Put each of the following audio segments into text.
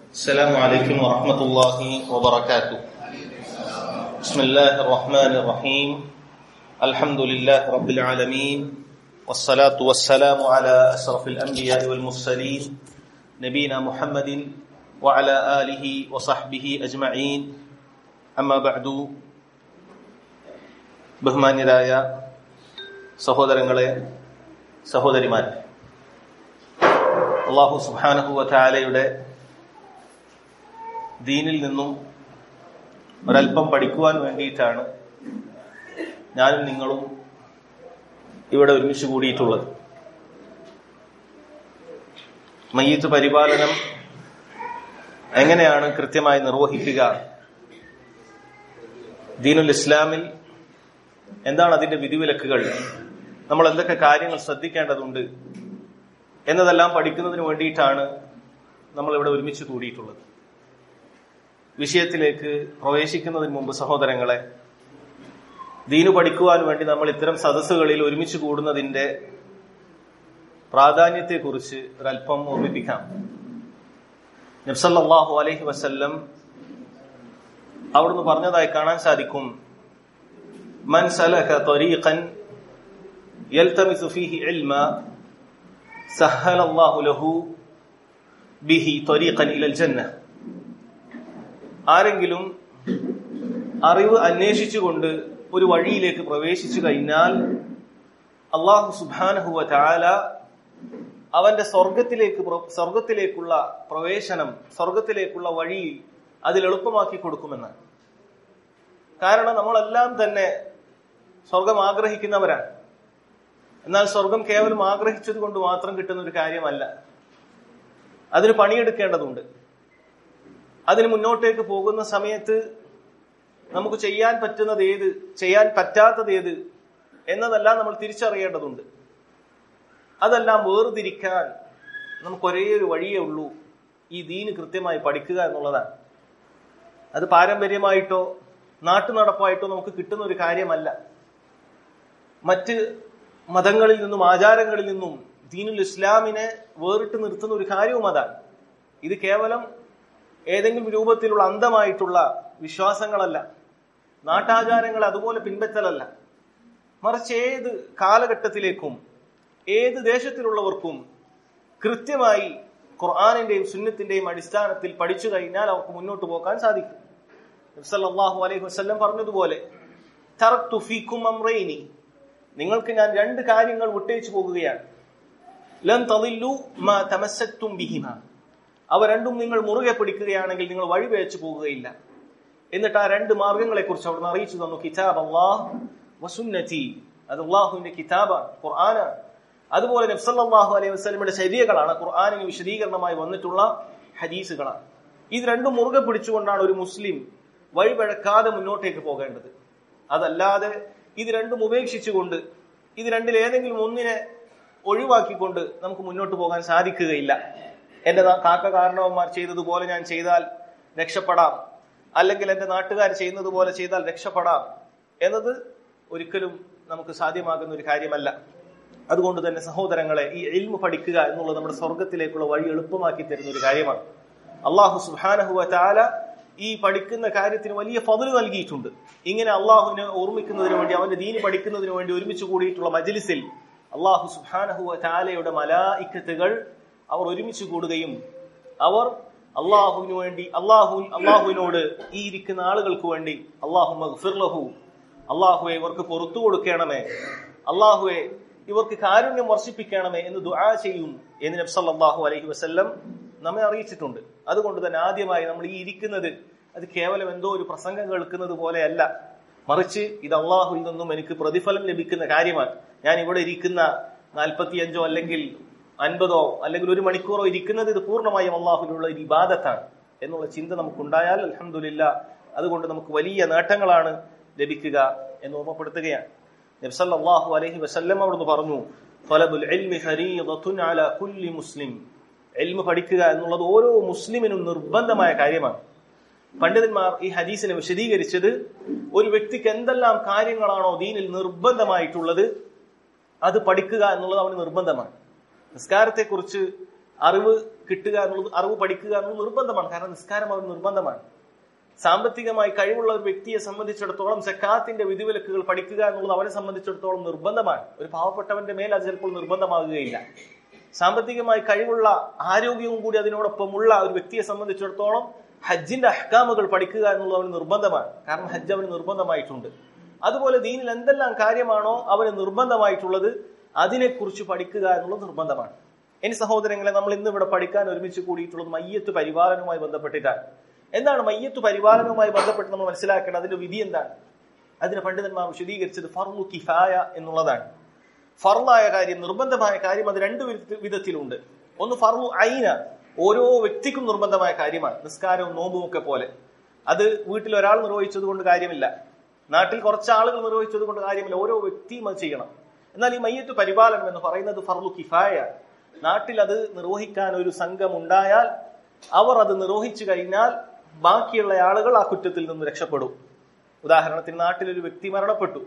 السلام عليكم ورحمة الله وبركاته بسم الله الرحمن الرحيم الحمد لله رب العالمين والصلاة والسلام على أشرف الأنبياء والمرسلين نبينا محمد وعلى آله وصحبه أجمعين أما بعد ബഹുമാന്യരായ സഹോദരങ്ങളെ സഹോദരിമാർ അള്ളാഹു സുബാനഹുവ ചാലയുടെ ദീനിൽ നിന്നും ഒരല്പം പഠിക്കുവാൻ വേണ്ടിയിട്ടാണ് ഞാനും നിങ്ങളും ഇവിടെ ഒരുമിച്ച് കൂടിയിട്ടുള്ളത് മയ്യത്ത് പരിപാലനം എങ്ങനെയാണ് കൃത്യമായി നിർവഹിക്കുക ദീനുൽ ഇസ്ലാമിൽ എന്താണ് അതിന്റെ വിധിവിലക്കുകൾ നമ്മൾ എന്തൊക്കെ കാര്യങ്ങൾ ശ്രദ്ധിക്കേണ്ടതുണ്ട് എന്നതെല്ലാം പഠിക്കുന്നതിന് വേണ്ടിയിട്ടാണ് നമ്മൾ ഇവിടെ ഒരുമിച്ച് കൂടിയിട്ടുള്ളത് വിഷയത്തിലേക്ക് പ്രവേശിക്കുന്നതിന് മുമ്പ് സഹോദരങ്ങളെ ദീനു പഠിക്കുവാൻ വേണ്ടി നമ്മൾ ഇത്തരം സദസ്സുകളിൽ ഒരുമിച്ച് കൂടുന്നതിന്റെ പ്രാധാന്യത്തെക്കുറിച്ച് ഒരല്പം ഓർമ്മിപ്പിക്കാം നബ്സല്ലാഹു അലൈഹി വസല്ലം അവിടുന്ന് പറഞ്ഞതായി കാണാൻ സാധിക്കും മൻ സലക ത്വരീഖൻ യൽതമിസു ഫീഹി ഇൽമ സഹല അല്ലാഹു ലഹു ബിഹി ത്വരീഖൻ ഇലൽ ജന്ന ആരെങ്കിലും അറിവ് അന്വേഷിച്ചുകൊണ്ട് ഒരു വഴിയിലേക്ക് പ്രവേശിച്ചു കഴിഞ്ഞാൽ അള്ളാഹു സുബാനഹുവ ചാല അവന്റെ സ്വർഗത്തിലേക്ക് സ്വർഗത്തിലേക്കുള്ള പ്രവേശനം സ്വർഗത്തിലേക്കുള്ള വഴി അതിൽ എളുപ്പമാക്കി കൊടുക്കുമെന്നാണ് കാരണം നമ്മളെല്ലാം തന്നെ സ്വർഗം ആഗ്രഹിക്കുന്നവരാണ് എന്നാൽ സ്വർഗം കേവലം ആഗ്രഹിച്ചത് കൊണ്ട് മാത്രം കിട്ടുന്ന ഒരു കാര്യമല്ല അതിന് പണിയെടുക്കേണ്ടതുണ്ട് അതിന് മുന്നോട്ടേക്ക് പോകുന്ന സമയത്ത് നമുക്ക് ചെയ്യാൻ പറ്റുന്നത് ഏത് ചെയ്യാൻ പറ്റാത്തത് ഏത് എന്നതെല്ലാം നമ്മൾ തിരിച്ചറിയേണ്ടതുണ്ട് അതെല്ലാം വേർതിരിക്കാൻ നമുക്ക് ഒരേ ഒരു വഴിയേ ഉള്ളൂ ഈ ദീന് കൃത്യമായി പഠിക്കുക എന്നുള്ളതാണ് അത് പാരമ്പര്യമായിട്ടോ നാട്ടു നടപ്പായിട്ടോ നമുക്ക് കിട്ടുന്ന ഒരു കാര്യമല്ല മറ്റ് മതങ്ങളിൽ നിന്നും ആചാരങ്ങളിൽ നിന്നും ദീനുൽ ഇസ്ലാമിനെ വേറിട്ട് നിർത്തുന്ന ഒരു കാര്യവും അതാണ് ഇത് കേവലം ഏതെങ്കിലും രൂപത്തിലുള്ള അന്ധമായിട്ടുള്ള വിശ്വാസങ്ങളല്ല നാട്ടാചാരങ്ങൾ അതുപോലെ പിൻപറ്റലല്ല മറിച്ച് ഏത് കാലഘട്ടത്തിലേക്കും ഏത് ദേശത്തിലുള്ളവർക്കും കൃത്യമായി ഖുർആാനിന്റെയും സുന്നത്തിന്റെയും അടിസ്ഥാനത്തിൽ പഠിച്ചു കഴിഞ്ഞാൽ അവർക്ക് മുന്നോട്ട് പോകാൻ സാധിക്കും സല്ലല്ലാഹു അലൈഹി വസല്ലം പറഞ്ഞതുപോലെ തറക്തു ഫീക്കും അംറൈനി നിങ്ങൾക്ക് ഞാൻ രണ്ട് കാര്യങ്ങൾ വിട്ടേച്ചു പോകുകയാണ് ലൻ തദില്ലു മാ തമസ്സക്തും ബിഹിമ അവ രണ്ടും നിങ്ങൾ മുറുകെ പിടിക്കുകയാണെങ്കിൽ നിങ്ങൾ വഴിവേച്ചു പോകുകയില്ല എന്നിട്ട് ആ രണ്ട് മാർഗങ്ങളെ കുറിച്ച് അവിടുന്ന് അറിയിച്ചു തന്നു കിതാബ് അള്ളാഹ് വസുന്നതി അത് അള്ളാഹുവിന്റെ കിതാബാണ് ഖുർആനാണ് അതുപോലെ നബ്സല്ലാഹു അലൈഹി വസ്ലമിയുടെ ശരീരകളാണ് ഖുർആാനിന് വിശദീകരണമായി വന്നിട്ടുള്ള ഹദീസുകളാണ് ഇത് രണ്ടും മുറുകെ പിടിച്ചുകൊണ്ടാണ് ഒരു മുസ്ലിം വഴിപഴക്കാതെ മുന്നോട്ടേക്ക് പോകേണ്ടത് അതല്ലാതെ ഇത് രണ്ടും ഉപേക്ഷിച്ചുകൊണ്ട് ഇത് രണ്ടിൽ ഏതെങ്കിലും ഒന്നിനെ ഒഴിവാക്കിക്കൊണ്ട് നമുക്ക് മുന്നോട്ട് പോകാൻ സാധിക്കുകയില്ല എന്റെ കാക്ക കാരണവന്മാർ ചെയ്തതുപോലെ ഞാൻ ചെയ്താൽ രക്ഷപ്പെടാം അല്ലെങ്കിൽ എന്റെ നാട്ടുകാർ ചെയ്യുന്നത് പോലെ ചെയ്താൽ രക്ഷപ്പെടാം എന്നത് ഒരിക്കലും നമുക്ക് സാധ്യമാകുന്ന ഒരു കാര്യമല്ല അതുകൊണ്ട് തന്നെ സഹോദരങ്ങളെ ഈ എൽമു പഠിക്കുക എന്നുള്ളത് നമ്മുടെ സ്വർഗത്തിലേക്കുള്ള വഴി എളുപ്പമാക്കി തരുന്ന ഒരു കാര്യമാണ് അള്ളാഹു സുഹാനഹുവ ചാല ഈ പഠിക്കുന്ന കാര്യത്തിന് വലിയ ഫതില് നൽകിയിട്ടുണ്ട് ഇങ്ങനെ അള്ളാഹുവിനെ ഓർമ്മിക്കുന്നതിന് വേണ്ടി അവന്റെ ദീന് പഠിക്കുന്നതിന് വേണ്ടി ഒരുമിച്ച് കൂടിയിട്ടുള്ള മജ്ലിസിൽ അള്ളാഹു സുഹാനഹുവ ചാലയുടെ മലായിക്കത്തുകൾ അവർ ഒരുമിച്ച് കൂടുകയും അവർ അള്ളാഹുവിന് വേണ്ടി അള്ളാഹു അള്ളാഹുവിനോട് ഈ ഇരിക്കുന്ന ആളുകൾക്ക് വേണ്ടി അള്ളാഹു മഗ്ഫിർലഹു അള്ളാഹുവെ ഇവർക്ക് പുറത്തു കൊടുക്കണമേ അള്ളാഹുവെ ഇവർക്ക് കാരുണ്യം വർഷിപ്പിക്കണമേ എന്ന് ദുആ ചെയ്യും എന്ന് നബ്സല്ലാഹു അലൈഹി വസല്ലം നമ്മെ അറിയിച്ചിട്ടുണ്ട് അതുകൊണ്ട് തന്നെ ആദ്യമായി നമ്മൾ ഈ ഇരിക്കുന്നത് അത് കേവലം എന്തോ ഒരു പ്രസംഗം കേൾക്കുന്നത് പോലെയല്ല മറിച്ച് ഇത് അള്ളാഹുവിൽ നിന്നും എനിക്ക് പ്രതിഫലം ലഭിക്കുന്ന കാര്യമാണ് ഞാൻ ഇവിടെ ഇരിക്കുന്ന നാൽപ്പത്തിയഞ്ചോ അല്ലെങ്കിൽ അൻപതോ അല്ലെങ്കിൽ ഒരു മണിക്കൂറോ ഇരിക്കുന്നത് ഇത് പൂർണ്ണമായും അള്ളാഹുവിനുള്ള ഒരു ഇബാദത്താണ് എന്നുള്ള ചിന്ത നമുക്കുണ്ടായാൽ അലഹമില്ല അതുകൊണ്ട് നമുക്ക് വലിയ നേട്ടങ്ങളാണ് ലഭിക്കുക എന്ന് ഓർമ്മപ്പെടുത്തുകയാണ് നബ്സല്ലാഹു അലൈഹി വസല്ലം അവിടുന്ന് പറഞ്ഞു ഫലബുൽ ഇൽമി ഫരീദത്തുൻ അലാ കുല്ലി മുസ്ലിം എൽമ പഠിക്കുക എന്നുള്ളത് ഓരോ മുസ്ലിമിനും നിർബന്ധമായ കാര്യമാണ് പണ്ഡിതന്മാർ ഈ ഹദീസിനെ വിശദീകരിച്ചത് ഒരു വ്യക്തിക്ക് എന്തെല്ലാം കാര്യങ്ങളാണോ ദീനിൽ നിർബന്ധമായിട്ടുള്ളത് അത് പഠിക്കുക എന്നുള്ളത് അവന് നിർബന്ധമാണ് നിസ്കാരത്തെക്കുറിച്ച് അറിവ് കിട്ടുക എന്നുള്ളത് അറിവ് പഠിക്കുക എന്നുള്ളത് നിർബന്ധമാണ് കാരണം നിസ്കാരം അവർ നിർബന്ധമാണ് സാമ്പത്തികമായി കഴിവുള്ള ഒരു വ്യക്തിയെ സംബന്ധിച്ചിടത്തോളം സക്കാത്തിന്റെ വിധിവിലക്കുകൾ പഠിക്കുക എന്നുള്ളത് അവനെ സംബന്ധിച്ചിടത്തോളം നിർബന്ധമാണ് ഒരു പാവപ്പെട്ടവന്റെ മേൽ അത് ചിലപ്പോൾ നിർബന്ധമാകുകയില്ല സാമ്പത്തികമായി കഴിവുള്ള ആരോഗ്യവും കൂടി അതിനോടൊപ്പമുള്ള ഒരു വ്യക്തിയെ സംബന്ധിച്ചിടത്തോളം ഹജ്ജിന്റെ അഹ്കാമുകൾ പഠിക്കുക എന്നുള്ളത് അവന് നിർബന്ധമാണ് കാരണം ഹജ്ജ് അവന് നിർബന്ധമായിട്ടുണ്ട് അതുപോലെ ദീനിൽ എന്തെല്ലാം കാര്യമാണോ അവന് നിർബന്ധമായിട്ടുള്ളത് അതിനെക്കുറിച്ച് പഠിക്കുക എന്നുള്ളത് നിർബന്ധമാണ് ഇനി സഹോദരങ്ങളെ നമ്മൾ ഇന്ന് ഇവിടെ പഠിക്കാൻ ഒരുമിച്ച് കൂടിയിട്ടുള്ളത് മയ്യത്ത് പരിപാലനവുമായി ബന്ധപ്പെട്ടിട്ടാണ് എന്താണ് മയ്യത്ത് പരിപാലനവുമായി ബന്ധപ്പെട്ട് നമ്മൾ മനസ്സിലാക്കേണ്ടത് അതിന്റെ വിധി എന്താണ് അതിന് പണ്ഡിതന്മാർ വിശദീകരിച്ചത് ഫർലു കിഫായ എന്നുള്ളതാണ് ഫർലായ കാര്യം നിർബന്ധമായ കാര്യം അത് രണ്ട് വിധ- വിധത്തിലുണ്ട് ഒന്ന് ഫർലു ഐന ഓരോ വ്യക്തിക്കും നിർബന്ധമായ കാര്യമാണ് നിസ്കാരവും നോമ്പും ഒക്കെ പോലെ അത് വീട്ടിൽ ഒരാൾ നിർവഹിച്ചത് കൊണ്ട് കാര്യമില്ല നാട്ടിൽ കുറച്ച് ആളുകൾ നിർവഹിച്ചത് കൊണ്ട് കാര്യമില്ല ഓരോ വ്യക്തിയും അത് ചെയ്യണം എന്നാൽ ഈ മയ്യത്ത് പരിപാലനം എന്ന് പറയുന്നത് ഫർലു കിഫായ നാട്ടിൽ അത് നിർവഹിക്കാൻ ഒരു സംഘം ഉണ്ടായാൽ അവർ അത് നിർവഹിച്ചു കഴിഞ്ഞാൽ ബാക്കിയുള്ള ആളുകൾ ആ കുറ്റത്തിൽ നിന്ന് രക്ഷപ്പെടും ഉദാഹരണത്തിന് നാട്ടിൽ ഒരു വ്യക്തി മരണപ്പെട്ടു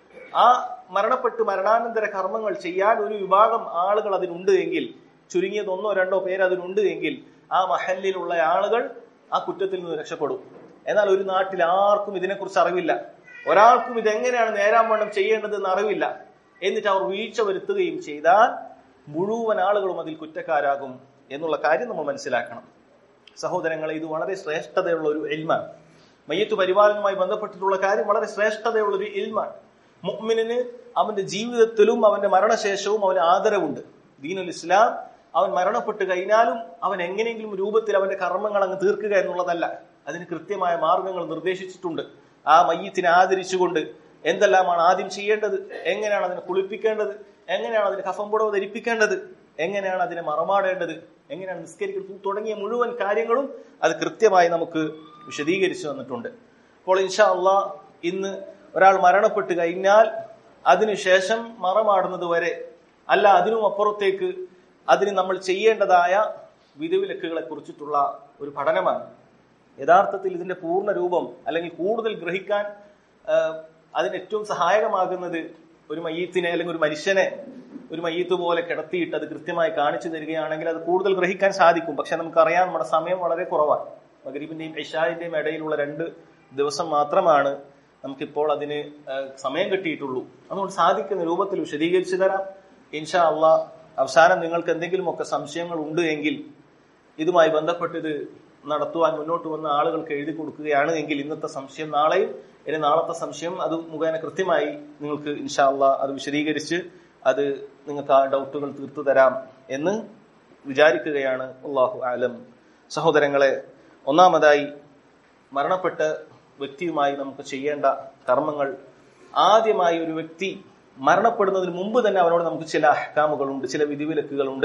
ആ മരണപ്പെട്ട് മരണാനന്തര കർമ്മങ്ങൾ ചെയ്യാൻ ഒരു വിഭാഗം ആളുകൾ അതിനുണ്ട് എങ്കിൽ ചുരുങ്ങിയത് ഒന്നോ രണ്ടോ പേര് അതിനുണ്ട് എങ്കിൽ ആ മഹലിലുള്ള ആളുകൾ ആ കുറ്റത്തിൽ നിന്ന് രക്ഷപ്പെടും എന്നാൽ ഒരു നാട്ടിൽ ആർക്കും ഇതിനെക്കുറിച്ച് അറിവില്ല ഒരാൾക്കും ഇതെങ്ങനെയാണ് നേരാൻ വണ്ണം ചെയ്യേണ്ടതെന്ന് അറിവില്ല എന്നിട്ട് അവർ വീഴ്ച വരുത്തുകയും ചെയ്താൽ മുഴുവൻ ആളുകളും അതിൽ കുറ്റക്കാരാകും എന്നുള്ള കാര്യം നമ്മൾ മനസ്സിലാക്കണം സഹോദരങ്ങളെ ഇത് വളരെ ശ്രേഷ്ഠതയുള്ള ഒരു എൽമാണ് മയ്യത്ത് പരിപാലനവുമായി ബന്ധപ്പെട്ടിട്ടുള്ള കാര്യം വളരെ ശ്രേഷ്ഠതയുള്ള ഒരു ഇൽമാണ് മുഅ്മിനിന് അവന്റെ ജീവിതത്തിലും അവന്റെ മരണശേഷവും അവന് ആദരവുണ്ട് ദീനുൽ ഇസ്ലാം അവൻ മരണപ്പെട്ട് കഴിഞ്ഞാലും അവൻ എങ്ങനെയെങ്കിലും രൂപത്തിൽ അവന്റെ കർമ്മങ്ങൾ അങ്ങ് തീർക്കുക എന്നുള്ളതല്ല അതിന് കൃത്യമായ മാർഗങ്ങൾ നിർദ്ദേശിച്ചിട്ടുണ്ട് ആ മയ്യത്തിനെ ആദരിച്ചുകൊണ്ട് എന്തെല്ലാമാണ് ആദ്യം ചെയ്യേണ്ടത് എങ്ങനെയാണ് അതിനെ കുളിപ്പിക്കേണ്ടത് എങ്ങനെയാണ് അതിന് കഫംപുടവ് ധരിപ്പിക്കേണ്ടത് എങ്ങനെയാണ് അതിനെ മറമാടേണ്ടത് എങ്ങനെയാണ് നിസ്കരിക്കുന്നത് തുടങ്ങിയ മുഴുവൻ കാര്യങ്ങളും അത് കൃത്യമായി നമുക്ക് വിശദീകരിച്ചു തന്നിട്ടുണ്ട് അപ്പോൾ ഇൻഷാ അള്ളാ ഇന്ന് ഒരാൾ മരണപ്പെട്ട് കഴിഞ്ഞാൽ അതിനുശേഷം മറമാടുന്നത് വരെ അല്ല അതിനും അപ്പുറത്തേക്ക് അതിന് നമ്മൾ ചെയ്യേണ്ടതായ വിധിവിലക്കുകളെ കുറിച്ചിട്ടുള്ള ഒരു പഠനമാണ് യഥാർത്ഥത്തിൽ ഇതിന്റെ പൂർണ്ണ രൂപം അല്ലെങ്കിൽ കൂടുതൽ ഗ്രഹിക്കാൻ ആ, അതിന് ഏറ്റവും സഹായകമാകുന്നത് ഒരു മയ്യത്തിനെ അല്ലെങ്കിൽ ഒരു മനുഷ്യനെ ഒരു മയ്യത്ത് പോലെ കിടത്തിയിട്ട് അത് കൃത്യമായി കാണിച്ചു തരികയാണെങ്കിൽ അത് കൂടുതൽ ഗ്രഹിക്കാൻ സാധിക്കും പക്ഷെ നമുക്കറിയാം നമ്മുടെ സമയം വളരെ കുറവാണ് മകരീബിന്റെയും ഇഷാന്റെയും ഇടയിലുള്ള രണ്ട് ദിവസം മാത്രമാണ് നമുക്കിപ്പോൾ അതിന് ആ, സമയം കിട്ടിയിട്ടുള്ളൂ അതുകൊണ്ട് സാധിക്കുന്ന രൂപത്തിൽ വിശദീകരിച്ചു തരാം ഇൻഷാ അള്ളാ അവസാനം നിങ്ങൾക്ക് എന്തെങ്കിലുമൊക്കെ സംശയങ്ങൾ ഉണ്ട് എങ്കിൽ ഇതുമായി ബന്ധപ്പെട്ട് ഇത് നടത്തുവാൻ മുന്നോട്ട് വന്ന ആളുകൾക്ക് എഴുതി കൊടുക്കുകയാണ് എങ്കിൽ ഇന്നത്തെ സംശയം നാളെയും ഇനി നാളത്തെ സംശയം അത് മുഖേന കൃത്യമായി നിങ്ങൾക്ക് ഇൻഷാല്ല അത് വിശദീകരിച്ച് അത് നിങ്ങൾക്ക് ആ ഡൗട്ടുകൾ തീർത്തു തരാം എന്ന് വിചാരിക്കുകയാണ് അള്ളാഹു ആലം സഹോദരങ്ങളെ ഒന്നാമതായി മരണപ്പെട്ട വ്യക്തിയുമായി നമുക്ക് ചെയ്യേണ്ട കർമ്മങ്ങൾ ആദ്യമായി ഒരു വ്യക്തി മരണപ്പെടുന്നതിന് മുമ്പ് തന്നെ അവനോട് നമുക്ക് ചില അഹ്കാമുകളുണ്ട് ചില വിധിവിലക്കുകളുണ്ട്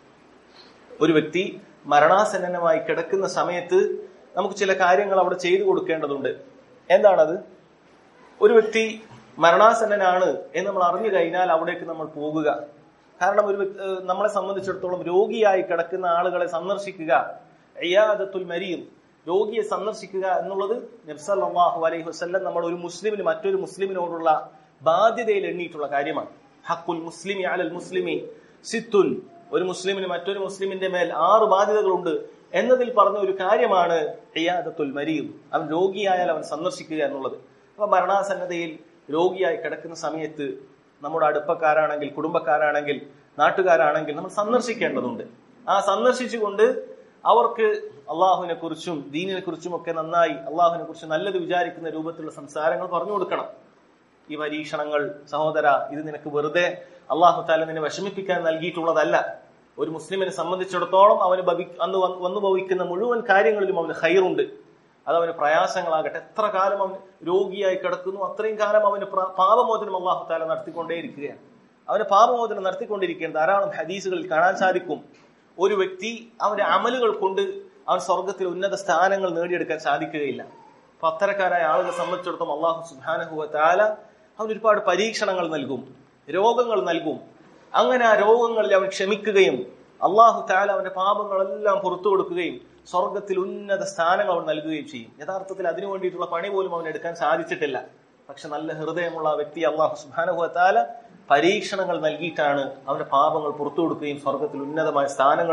ഒരു വ്യക്തി മരണാസന്നമായി കിടക്കുന്ന സമയത്ത് നമുക്ക് ചില കാര്യങ്ങൾ അവിടെ ചെയ്തു കൊടുക്കേണ്ടതുണ്ട് എന്താണത് ഒരു വ്യക്തി മരണാസന്നനാണ് എന്ന് നമ്മൾ അറിഞ്ഞു കഴിഞ്ഞാൽ അവിടേക്ക് നമ്മൾ പോകുക കാരണം ഒരു വ്യക്തി- ഏഹ് നമ്മളെ സംബന്ധിച്ചിടത്തോളം രോഗിയായി കിടക്കുന്ന ആളുകളെ സന്ദർശിക്കുക അയ്യാദത്തുൽ മരീം രോഗിയെ സന്ദർശിക്കുക എന്നുള്ളത് നബ്സല്ലാഹു അലൈഹി വസ്ല്ലം നമ്മൾ ഒരു മുസ്ലിമിന് മറ്റൊരു മുസ്ലിമിനോടുള്ള ബാധ്യതയിൽ എണ്ണിയിട്ടുള്ള കാര്യമാണ് ഹക്കുൽ മുസ്ലിമി അലൽ മുസ്ലിമി സിത്തുൻ ഒരു മുസ്ലിമിന് മറ്റൊരു മുസ്ലിമിന്റെ മേൽ ആറ് ബാധ്യതകളുണ്ട് എന്നതിൽ പറഞ്ഞ ഒരു കാര്യമാണ് അയ്യാദത്തുൽ മരീം അവൻ രോഗിയായാൽ അവൻ സന്ദർശിക്കുക എന്നുള്ളത് അപ്പൊ മരണാസന്നതയിൽ രോഗിയായി കിടക്കുന്ന സമയത്ത് നമ്മുടെ അടുപ്പക്കാരാണെങ്കിൽ കുടുംബക്കാരാണെങ്കിൽ നാട്ടുകാരാണെങ്കിൽ നമ്മൾ സന്ദർശിക്കേണ്ടതുണ്ട് ആ സന്ദർശിച്ചുകൊണ്ട് അവർക്ക് അള്ളാഹുവിനെ കുറിച്ചും ദീനിനെ കുറിച്ചും ഒക്കെ നന്നായി അള്ളാഹുവിനെ കുറിച്ച് നല്ലത് വിചാരിക്കുന്ന രൂപത്തിലുള്ള സംസാരങ്ങൾ പറഞ്ഞു കൊടുക്കണം ഈ പരീക്ഷണങ്ങൾ സഹോദര ഇത് നിനക്ക് വെറുതെ അള്ളാഹു താല നിന്നെ വിഷമിപ്പിക്കാൻ നൽകിയിട്ടുള്ളതല്ല ഒരു മുസ്ലിമിനെ സംബന്ധിച്ചിടത്തോളം അവന് ഭവി- അന്ന് വന്ന് വന്നു ഭവിക്കുന്ന മുഴുവൻ കാര്യങ്ങളിലും അവന് ഹൈറുണ്ട് അത് അവന് പ്രയാസങ്ങളാകട്ടെ എത്ര കാലം അവൻ രോഗിയായി കിടക്കുന്നു അത്രയും കാലം അവന് പ്ര- പാപമോചനം അള്ളാഹു താല നടത്തിക്കൊണ്ടേയിരിക്കുകയാണ് അവന് പാപമോചനം നടത്തിക്കൊണ്ടിരിക്കുകയാണ് ധാരാളം ഹദീസുകളിൽ കാണാൻ സാധിക്കും ഒരു വ്യക്തി അവന്റെ അമലുകൾ കൊണ്ട് അവൻ സ്വർഗത്തിൽ ഉന്നത സ്ഥാനങ്ങൾ നേടിയെടുക്കാൻ സാധിക്കുകയില്ല അപ്പൊ അത്തരക്കാരായ ആളുകളെ സംബന്ധിച്ചിടത്തോളം അള്ളാഹു സുബാനഹുവ താല അവൻ ഒരുപാട് പരീക്ഷണങ്ങൾ നൽകും രോഗങ്ങൾ നൽകും അങ്ങനെ ആ രോഗങ്ങളിൽ അവൻ ക്ഷമിക്കുകയും അള്ളാഹു താല അവന്റെ പാപങ്ങളെല്ലാം പുറത്തു കൊടുക്കുകയും സ്വർഗത്തിൽ ഉന്നത സ്ഥാനങ്ങൾ അവൻ നൽകുകയും ചെയ്യും യഥാർത്ഥത്തിൽ അതിനു വേണ്ടിയിട്ടുള്ള പണി പോലും അവൻ എടുക്കാൻ സാധിച്ചിട്ടില്ല പക്ഷെ നല്ല ഹൃദയമുള്ള ആ വ്യക്തി അള്ളാഹു സുബാനഹുവ താല പരീക്ഷണങ്ങൾ നൽകിയിട്ടാണ് അവന്റെ പാപങ്ങൾ പുറത്തു കൊടുക്കുകയും സ്വർഗത്തിൽ ഉന്നതമായ സ്ഥാനങ്ങൾ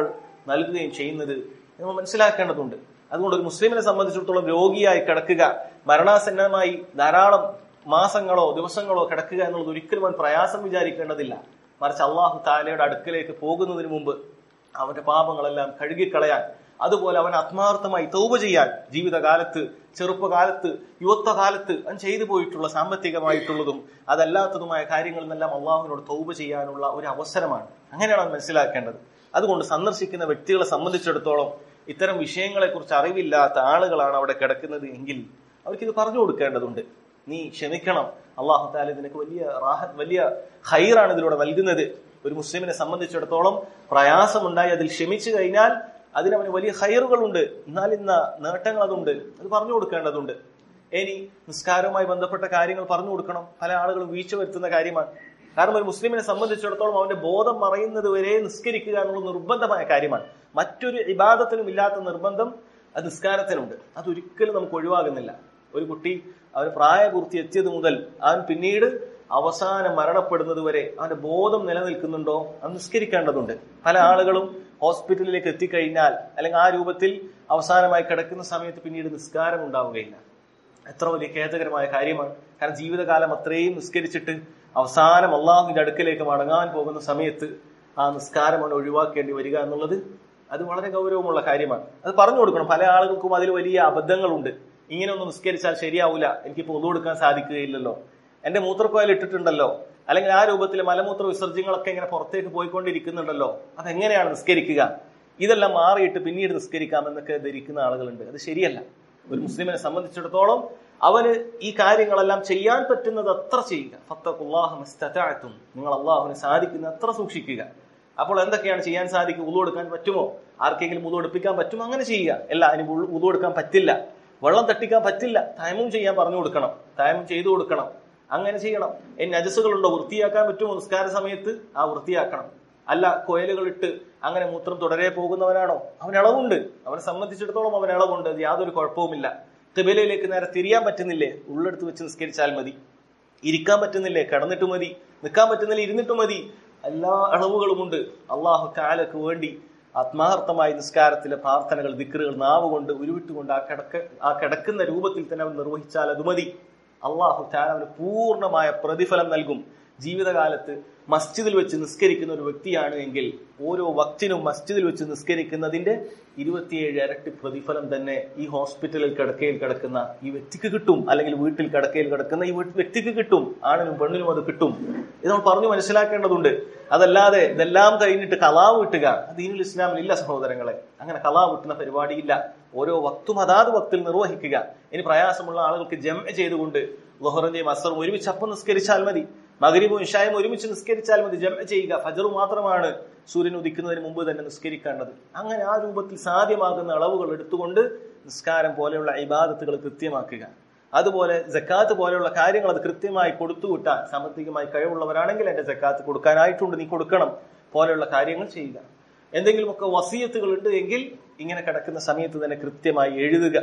നൽകുകയും ചെയ്യുന്നത് നമ്മൾ മനസ്സിലാക്കേണ്ടതുണ്ട് അതുകൊണ്ട് ഒരു മുസ്ലിമിനെ സംബന്ധിച്ചിടത്തോളം രോഗിയായി കിടക്കുക മരണാസന്നമായി ധാരാളം മാസങ്ങളോ ദിവസങ്ങളോ കിടക്കുക എന്നുള്ളത് ഒരിക്കലും അവൻ പ്രയാസം വിചാരിക്കേണ്ടതില്ല മറിച്ച് അള്ളാഹു താലയുടെ അടുക്കലേക്ക് പോകുന്നതിന് മുമ്പ് അവന്റെ പാപങ്ങളെല്ലാം കഴുകിക്കളയാൻ അതുപോലെ അവൻ ആത്മാർത്ഥമായി തൗബ ചെയ്യാൻ ജീവിതകാലത്ത് ചെറുപ്പകാലത്ത് യുവത്വകാലത്ത് അവൻ ചെയ്തു പോയിട്ടുള്ള സാമ്പത്തികമായിട്ടുള്ളതും അതല്ലാത്തതുമായ കാര്യങ്ങളിൽ നിന്നെല്ലാം അള്ളാഹുവിനോട് തൗബ ചെയ്യാനുള്ള ഒരു അവസരമാണ് അങ്ങനെയാണ് അവൻ മനസ്സിലാക്കേണ്ടത് അതുകൊണ്ട് സന്ദർശിക്കുന്ന വ്യക്തികളെ സംബന്ധിച്ചിടത്തോളം ഇത്തരം വിഷയങ്ങളെ കുറിച്ച് അറിവില്ലാത്ത ആളുകളാണ് അവിടെ കിടക്കുന്നത് എങ്കിൽ അവർക്കിത് പറഞ്ഞു കൊടുക്കേണ്ടതുണ്ട് നീ ക്ഷമിക്കണം അള്ളാഹു താല നിനക്ക് വലിയ റാഹ വലിയ ഹൈറാണ് ഇതിലൂടെ നൽകുന്നത് ഒരു മുസ്ലിമിനെ സംബന്ധിച്ചിടത്തോളം പ്രയാസമുണ്ടായി അതിൽ ക്ഷമിച്ചു കഴിഞ്ഞാൽ അതിനവന് വലിയ ഹൈറുകളുണ്ട് എന്നാൽ ഇന്ന നേട്ടങ്ങൾ അതുണ്ട് അത് പറഞ്ഞു കൊടുക്കേണ്ടതുണ്ട് ഇനി നിസ്കാരവുമായി ബന്ധപ്പെട്ട കാര്യങ്ങൾ പറഞ്ഞു കൊടുക്കണം പല ആളുകളും വീഴ്ച വരുത്തുന്ന കാര്യമാണ് കാരണം ഒരു മുസ്ലിമിനെ സംബന്ധിച്ചിടത്തോളം അവന്റെ ബോധം മറയുന്നത് വരെ നിസ്കരിക്കുക എന്നുള്ളത് നിർബന്ധമായ കാര്യമാണ് മറ്റൊരു ഇബാദത്തിനും ഇല്ലാത്ത നിർബന്ധം അത് നിസ്കാരത്തിനുണ്ട് അതൊരിക്കലും നമുക്ക് ഒഴിവാകുന്നില്ല ഒരു കുട്ടി അവന് പ്രായപൂർത്തി എത്തിയത് മുതൽ അവൻ പിന്നീട് അവസാനം മരണപ്പെടുന്നത് വരെ അവന്റെ ബോധം നിലനിൽക്കുന്നുണ്ടോ അത് നിസ്കരിക്കേണ്ടതുണ്ട് പല ആളുകളും ഹോസ്പിറ്റലിലേക്ക് എത്തിക്കഴിഞ്ഞാൽ അല്ലെങ്കിൽ ആ രൂപത്തിൽ അവസാനമായി കിടക്കുന്ന സമയത്ത് പിന്നീട് നിസ്കാരം ഉണ്ടാവുകയില്ല എത്ര വലിയ ഖേദകരമായ കാര്യമാണ് കാരണം ജീവിതകാലം അത്രയും നിസ്കരിച്ചിട്ട് അവസാനം അള്ളാഹുവിന്റെ അടുക്കലേക്ക് മടങ്ങാൻ പോകുന്ന സമയത്ത് ആ നിസ്കാരമാണ് ഒഴിവാക്കേണ്ടി വരിക എന്നുള്ളത് അത് വളരെ ഗൗരവമുള്ള കാര്യമാണ് അത് പറഞ്ഞു കൊടുക്കണം പല ആളുകൾക്കും അതിൽ വലിയ അബദ്ധങ്ങളുണ്ട് ഇങ്ങനെ ഒന്ന് നിസ്കരിച്ചാൽ ശരിയാവില്ല എനിക്കിപ്പോൾ ഒതു കൊടുക്കാൻ സാധിക്കുകയില്ലല്ലോ എന്റെ മൂത്രക്കോയിൽ ഇട്ടിട്ടുണ്ടല്ലോ അല്ലെങ്കിൽ ആ രൂപത്തിൽ മലമൂത്ര വിസർജ്യങ്ങളൊക്കെ ഇങ്ങനെ പുറത്തേക്ക് പോയിക്കൊണ്ടിരിക്കുന്നുണ്ടല്ലോ അതെങ്ങനെയാണ് നിസ്കരിക്കുക ഇതെല്ലാം മാറിയിട്ട് പിന്നീട് നിസ്കരിക്കാമെന്നൊക്കെ ധരിക്കുന്ന ആളുകളുണ്ട് അത് ശരിയല്ല ഒരു മുസ്ലിമിനെ സംബന്ധിച്ചിടത്തോളം അവന് ഈ കാര്യങ്ങളെല്ലാം ചെയ്യാൻ പറ്റുന്നത് അത്ര ചെയ്യുക ഫത്തഖുല്ലാഹും നിങ്ങൾ അള്ളാഹുവിന് സാധിക്കുന്ന അത്ര സൂക്ഷിക്കുക അപ്പോൾ എന്തൊക്കെയാണ് ചെയ്യാൻ സാധിക്കുക ഉതു കൊടുക്കാൻ പറ്റുമോ ആർക്കെങ്കിലും ഉതു എടുപ്പിക്കാൻ പറ്റുമോ അങ്ങനെ ചെയ്യുക അല്ല അതിന് ഉതു കൊടുക്കാൻ പറ്റില്ല വെള്ളം തട്ടിക്കാൻ പറ്റില്ല തയമം ചെയ്യാൻ പറഞ്ഞു കൊടുക്കണം തയമം ചെയ്തു കൊടുക്കണം അങ്ങനെ ചെയ്യണം ഇനി നജസുകളുണ്ടോ വൃത്തിയാക്കാൻ പറ്റുമോ നിസ്കാര സമയത്ത് ആ വൃത്തിയാക്കണം അല്ല കോയലുകളിട്ട് അങ്ങനെ മൂത്രം തുടരെ പോകുന്നവനാണോ അവൻ ഇളവുണ്ട് അവനെ സംബന്ധിച്ചിടത്തോളം അവൻ ഇളവുണ്ട് അത് യാതൊരു കുഴപ്പവുമില്ല തിബലയിലേക്ക് നേരെ തിരിയാൻ പറ്റുന്നില്ലേ ഉള്ളെടുത്ത് വെച്ച് നിസ്കരിച്ചാൽ മതി ഇരിക്കാൻ പറ്റുന്നില്ലേ കിടന്നിട്ട് മതി നിൽക്കാൻ പറ്റുന്നില്ല ഇരുന്നിട്ട് മതി എല്ലാ അളവുകളുമുണ്ട് അള്ളാഹു കാലക്ക് വേണ്ടി ആത്മാർത്ഥമായ നിസ്കാരത്തിലെ പ്രാർത്ഥനകൾ ദിക്കറുകൾ നാവ് കൊണ്ട് ഉരുവിട്ടുകൊണ്ട് ആ കിടക്ക ആ കിടക്കുന്ന രൂപത്തിൽ തന്നെ അവൻ നിർവഹിച്ചാൽ അത് മതി അള്ളാഹു താൻ അവന് പൂർണ്ണമായ പ്രതിഫലം നൽകും ജീവിതകാലത്ത് മസ്ജിദിൽ വെച്ച് നിസ്കരിക്കുന്ന ഒരു വ്യക്തിയാണ് എങ്കിൽ ഓരോ വക്തിനും മസ്ജിദിൽ വെച്ച് നിസ്കരിക്കുന്നതിന്റെ ഇരുപത്തിയേഴ് ഇരട്ടി പ്രതിഫലം തന്നെ ഈ ഹോസ്പിറ്റലിൽ കിടക്കയിൽ കിടക്കുന്ന ഈ വ്യക്തിക്ക് കിട്ടും അല്ലെങ്കിൽ വീട്ടിൽ കിടക്കയിൽ കിടക്കുന്ന ഈ വ്യക്തിക്ക് കിട്ടും ആണിനും പെണ്ണിനും അത് കിട്ടും ഇത് നമ്മൾ പറഞ്ഞു മനസ്സിലാക്കേണ്ടതുണ്ട് അതല്ലാതെ ഇതെല്ലാം കഴിഞ്ഞിട്ട് കലാവ് വിട്ടുക ദീനുൽ ഇസ്ലാമിൽ ഇല്ല സഹോദരങ്ങളെ അങ്ങനെ കലാവ് വിട്ടുന്ന പരിപാടിയില്ല ഓരോ വക്തും അതാത് വക്തിൽ നിർവഹിക്കുക ഇനി പ്രയാസമുള്ള ആളുകൾക്ക് ജം ചെയ്തുകൊണ്ട് ലൊഹറിന്റെയും അസറും ഒരുമിച്ച് അപ്പം നിസ്കരിച്ചാൽ മതി മകരിബും ഇഷായും ഒരുമിച്ച് നിസ്കരിച്ചാൽ മതി ജമ ചെയ്യുക ഫജറു മാത്രമാണ് സൂര്യൻ ഉദിക്കുന്നതിന് മുമ്പ് തന്നെ നിസ്കരിക്കേണ്ടത് അങ്ങനെ ആ രൂപത്തിൽ സാധ്യമാകുന്ന അളവുകൾ എടുത്തുകൊണ്ട് നിസ്കാരം പോലെയുള്ള ഇബാദത്തുകൾ കൃത്യമാക്കുക അതുപോലെ ജക്കാത്ത് പോലെയുള്ള കാര്യങ്ങൾ അത് കൃത്യമായി കൊടുത്തുവിട്ടാൽ സാമ്പത്തികമായി കഴിവുള്ളവരാണെങ്കിൽ എന്റെ ജക്കാത്ത് കൊടുക്കാനായിട്ടുണ്ട് നീ കൊടുക്കണം പോലെയുള്ള കാര്യങ്ങൾ ചെയ്യുക എന്തെങ്കിലുമൊക്കെ വസീയത്തുകൾ ഉണ്ട് എങ്കിൽ ഇങ്ങനെ കിടക്കുന്ന സമയത്ത് തന്നെ കൃത്യമായി എഴുതുക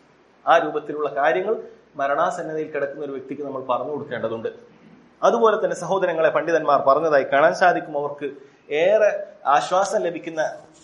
ആ രൂപത്തിലുള്ള കാര്യങ്ങൾ മരണാസന്നതയിൽ കിടക്കുന്ന ഒരു വ്യക്തിക്ക് നമ്മൾ പറഞ്ഞു കൊടുക്കേണ്ടതുണ്ട് അതുപോലെ തന്നെ സഹോദരങ്ങളെ പണ്ഡിതന്മാർ പറഞ്ഞതായി കാണാൻ സാധിക്കും അവർക്ക് ഏറെ ആശ്വാസം ലഭിക്കുന്ന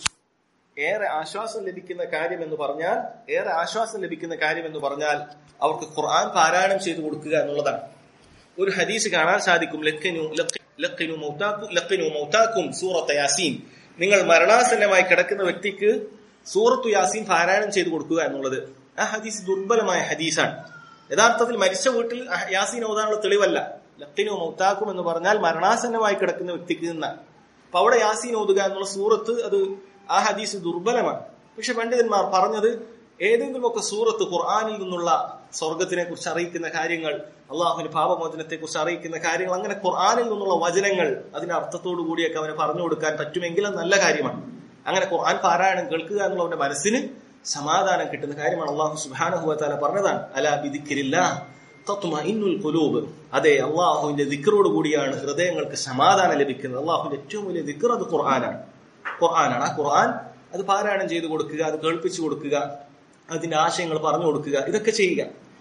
ഏറെ ആശ്വാസം ലഭിക്കുന്ന കാര്യം എന്ന് പറഞ്ഞാൽ ഏറെ ആശ്വാസം ലഭിക്കുന്ന കാര്യം എന്ന് പറഞ്ഞാൽ അവർക്ക് ഖുർആൻ പാരായണം ചെയ്തു കൊടുക്കുക എന്നുള്ളതാണ് ഒരു ഹദീസ് കാണാൻ സാധിക്കും ലക്കിനു ലക്കിനു മൗതാക്കു ലക്കിനു മൗതാക്കും സൂറത്ത് യാസീൻ നിങ്ങൾ മരണാസന്നമായി കിടക്കുന്ന വ്യക്തിക്ക് സൂറത്തു യാസീൻ പാരായണം ചെയ്തു കൊടുക്കുക എന്നുള്ളത് ആ ഹദീസ് ദുർബലമായ ഹദീസാണ് യഥാർത്ഥത്തിൽ മരിച്ച വീട്ടിൽ യാസീൻ ഓതാനുള്ള തെളിവല്ല ലത്തിനു മൗത്താക്കും എന്ന് പറഞ്ഞാൽ മരണാസന്നമായി കിടക്കുന്ന വ്യക്തിക്ക് നിന്നാണ് അപ്പൊ അവിടെ യാസീൻ ഓതുക എന്നുള്ള സൂറത്ത് അത് ആ ഹദീസ് ദുർബലമാണ് പക്ഷെ പണ്ഡിതന്മാർ പറഞ്ഞത് ഏതെങ്കിലുമൊക്കെ സൂറത്ത് ഖുർആാനിൽ നിന്നുള്ള സ്വർഗത്തിനെ കുറിച്ച് അറിയിക്കുന്ന കാര്യങ്ങൾ അള്ളാഹുവിന്റെ പാപമോചനത്തെ കുറിച്ച് അറിയിക്കുന്ന കാര്യങ്ങൾ അങ്ങനെ ഖുർആാനിൽ നിന്നുള്ള വചനങ്ങൾ അതിന്റെ അർത്ഥത്തോടു കൂടിയൊക്കെ അവന് പറഞ്ഞു കൊടുക്കാൻ പറ്റുമെങ്കിൽ അത് നല്ല കാര്യമാണ് അങ്ങനെ ഖുർആൻ പാരായണം കേൾക്കുക എന്നുള്ളവന്റെ മനസ്സിന് സമാധാനം കിട്ടുന്ന കാര്യമാണ് അള്ളാഹു സുബാനഹുല പറഞ്ഞതാണ് അലാ ബിദിക്കിരില്ല തത്മഇന്നുൽ ഖുലൂബ് അതെ അള്ളാഹുവിന്റെ ദിക്റോട് കൂടിയാണ് ഹൃദയങ്ങൾക്ക് സമാധാനം ലഭിക്കുന്നത് അള്ളാഹുവിന്റെ ഏറ്റവും വലിയ ദിക്ർ അത് ഖുർആനാണ് ഖുർആനാണ് ആ ഖുർആൻ അത് പാരായണം ചെയ്തു കൊടുക്കുക അത് കേൾപ്പിച്ചു കൊടുക്കുക അതിന്റെ ആശയങ്ങൾ പറഞ്ഞു കൊടുക്കുക ഇതൊക്കെ ചെയ്യുക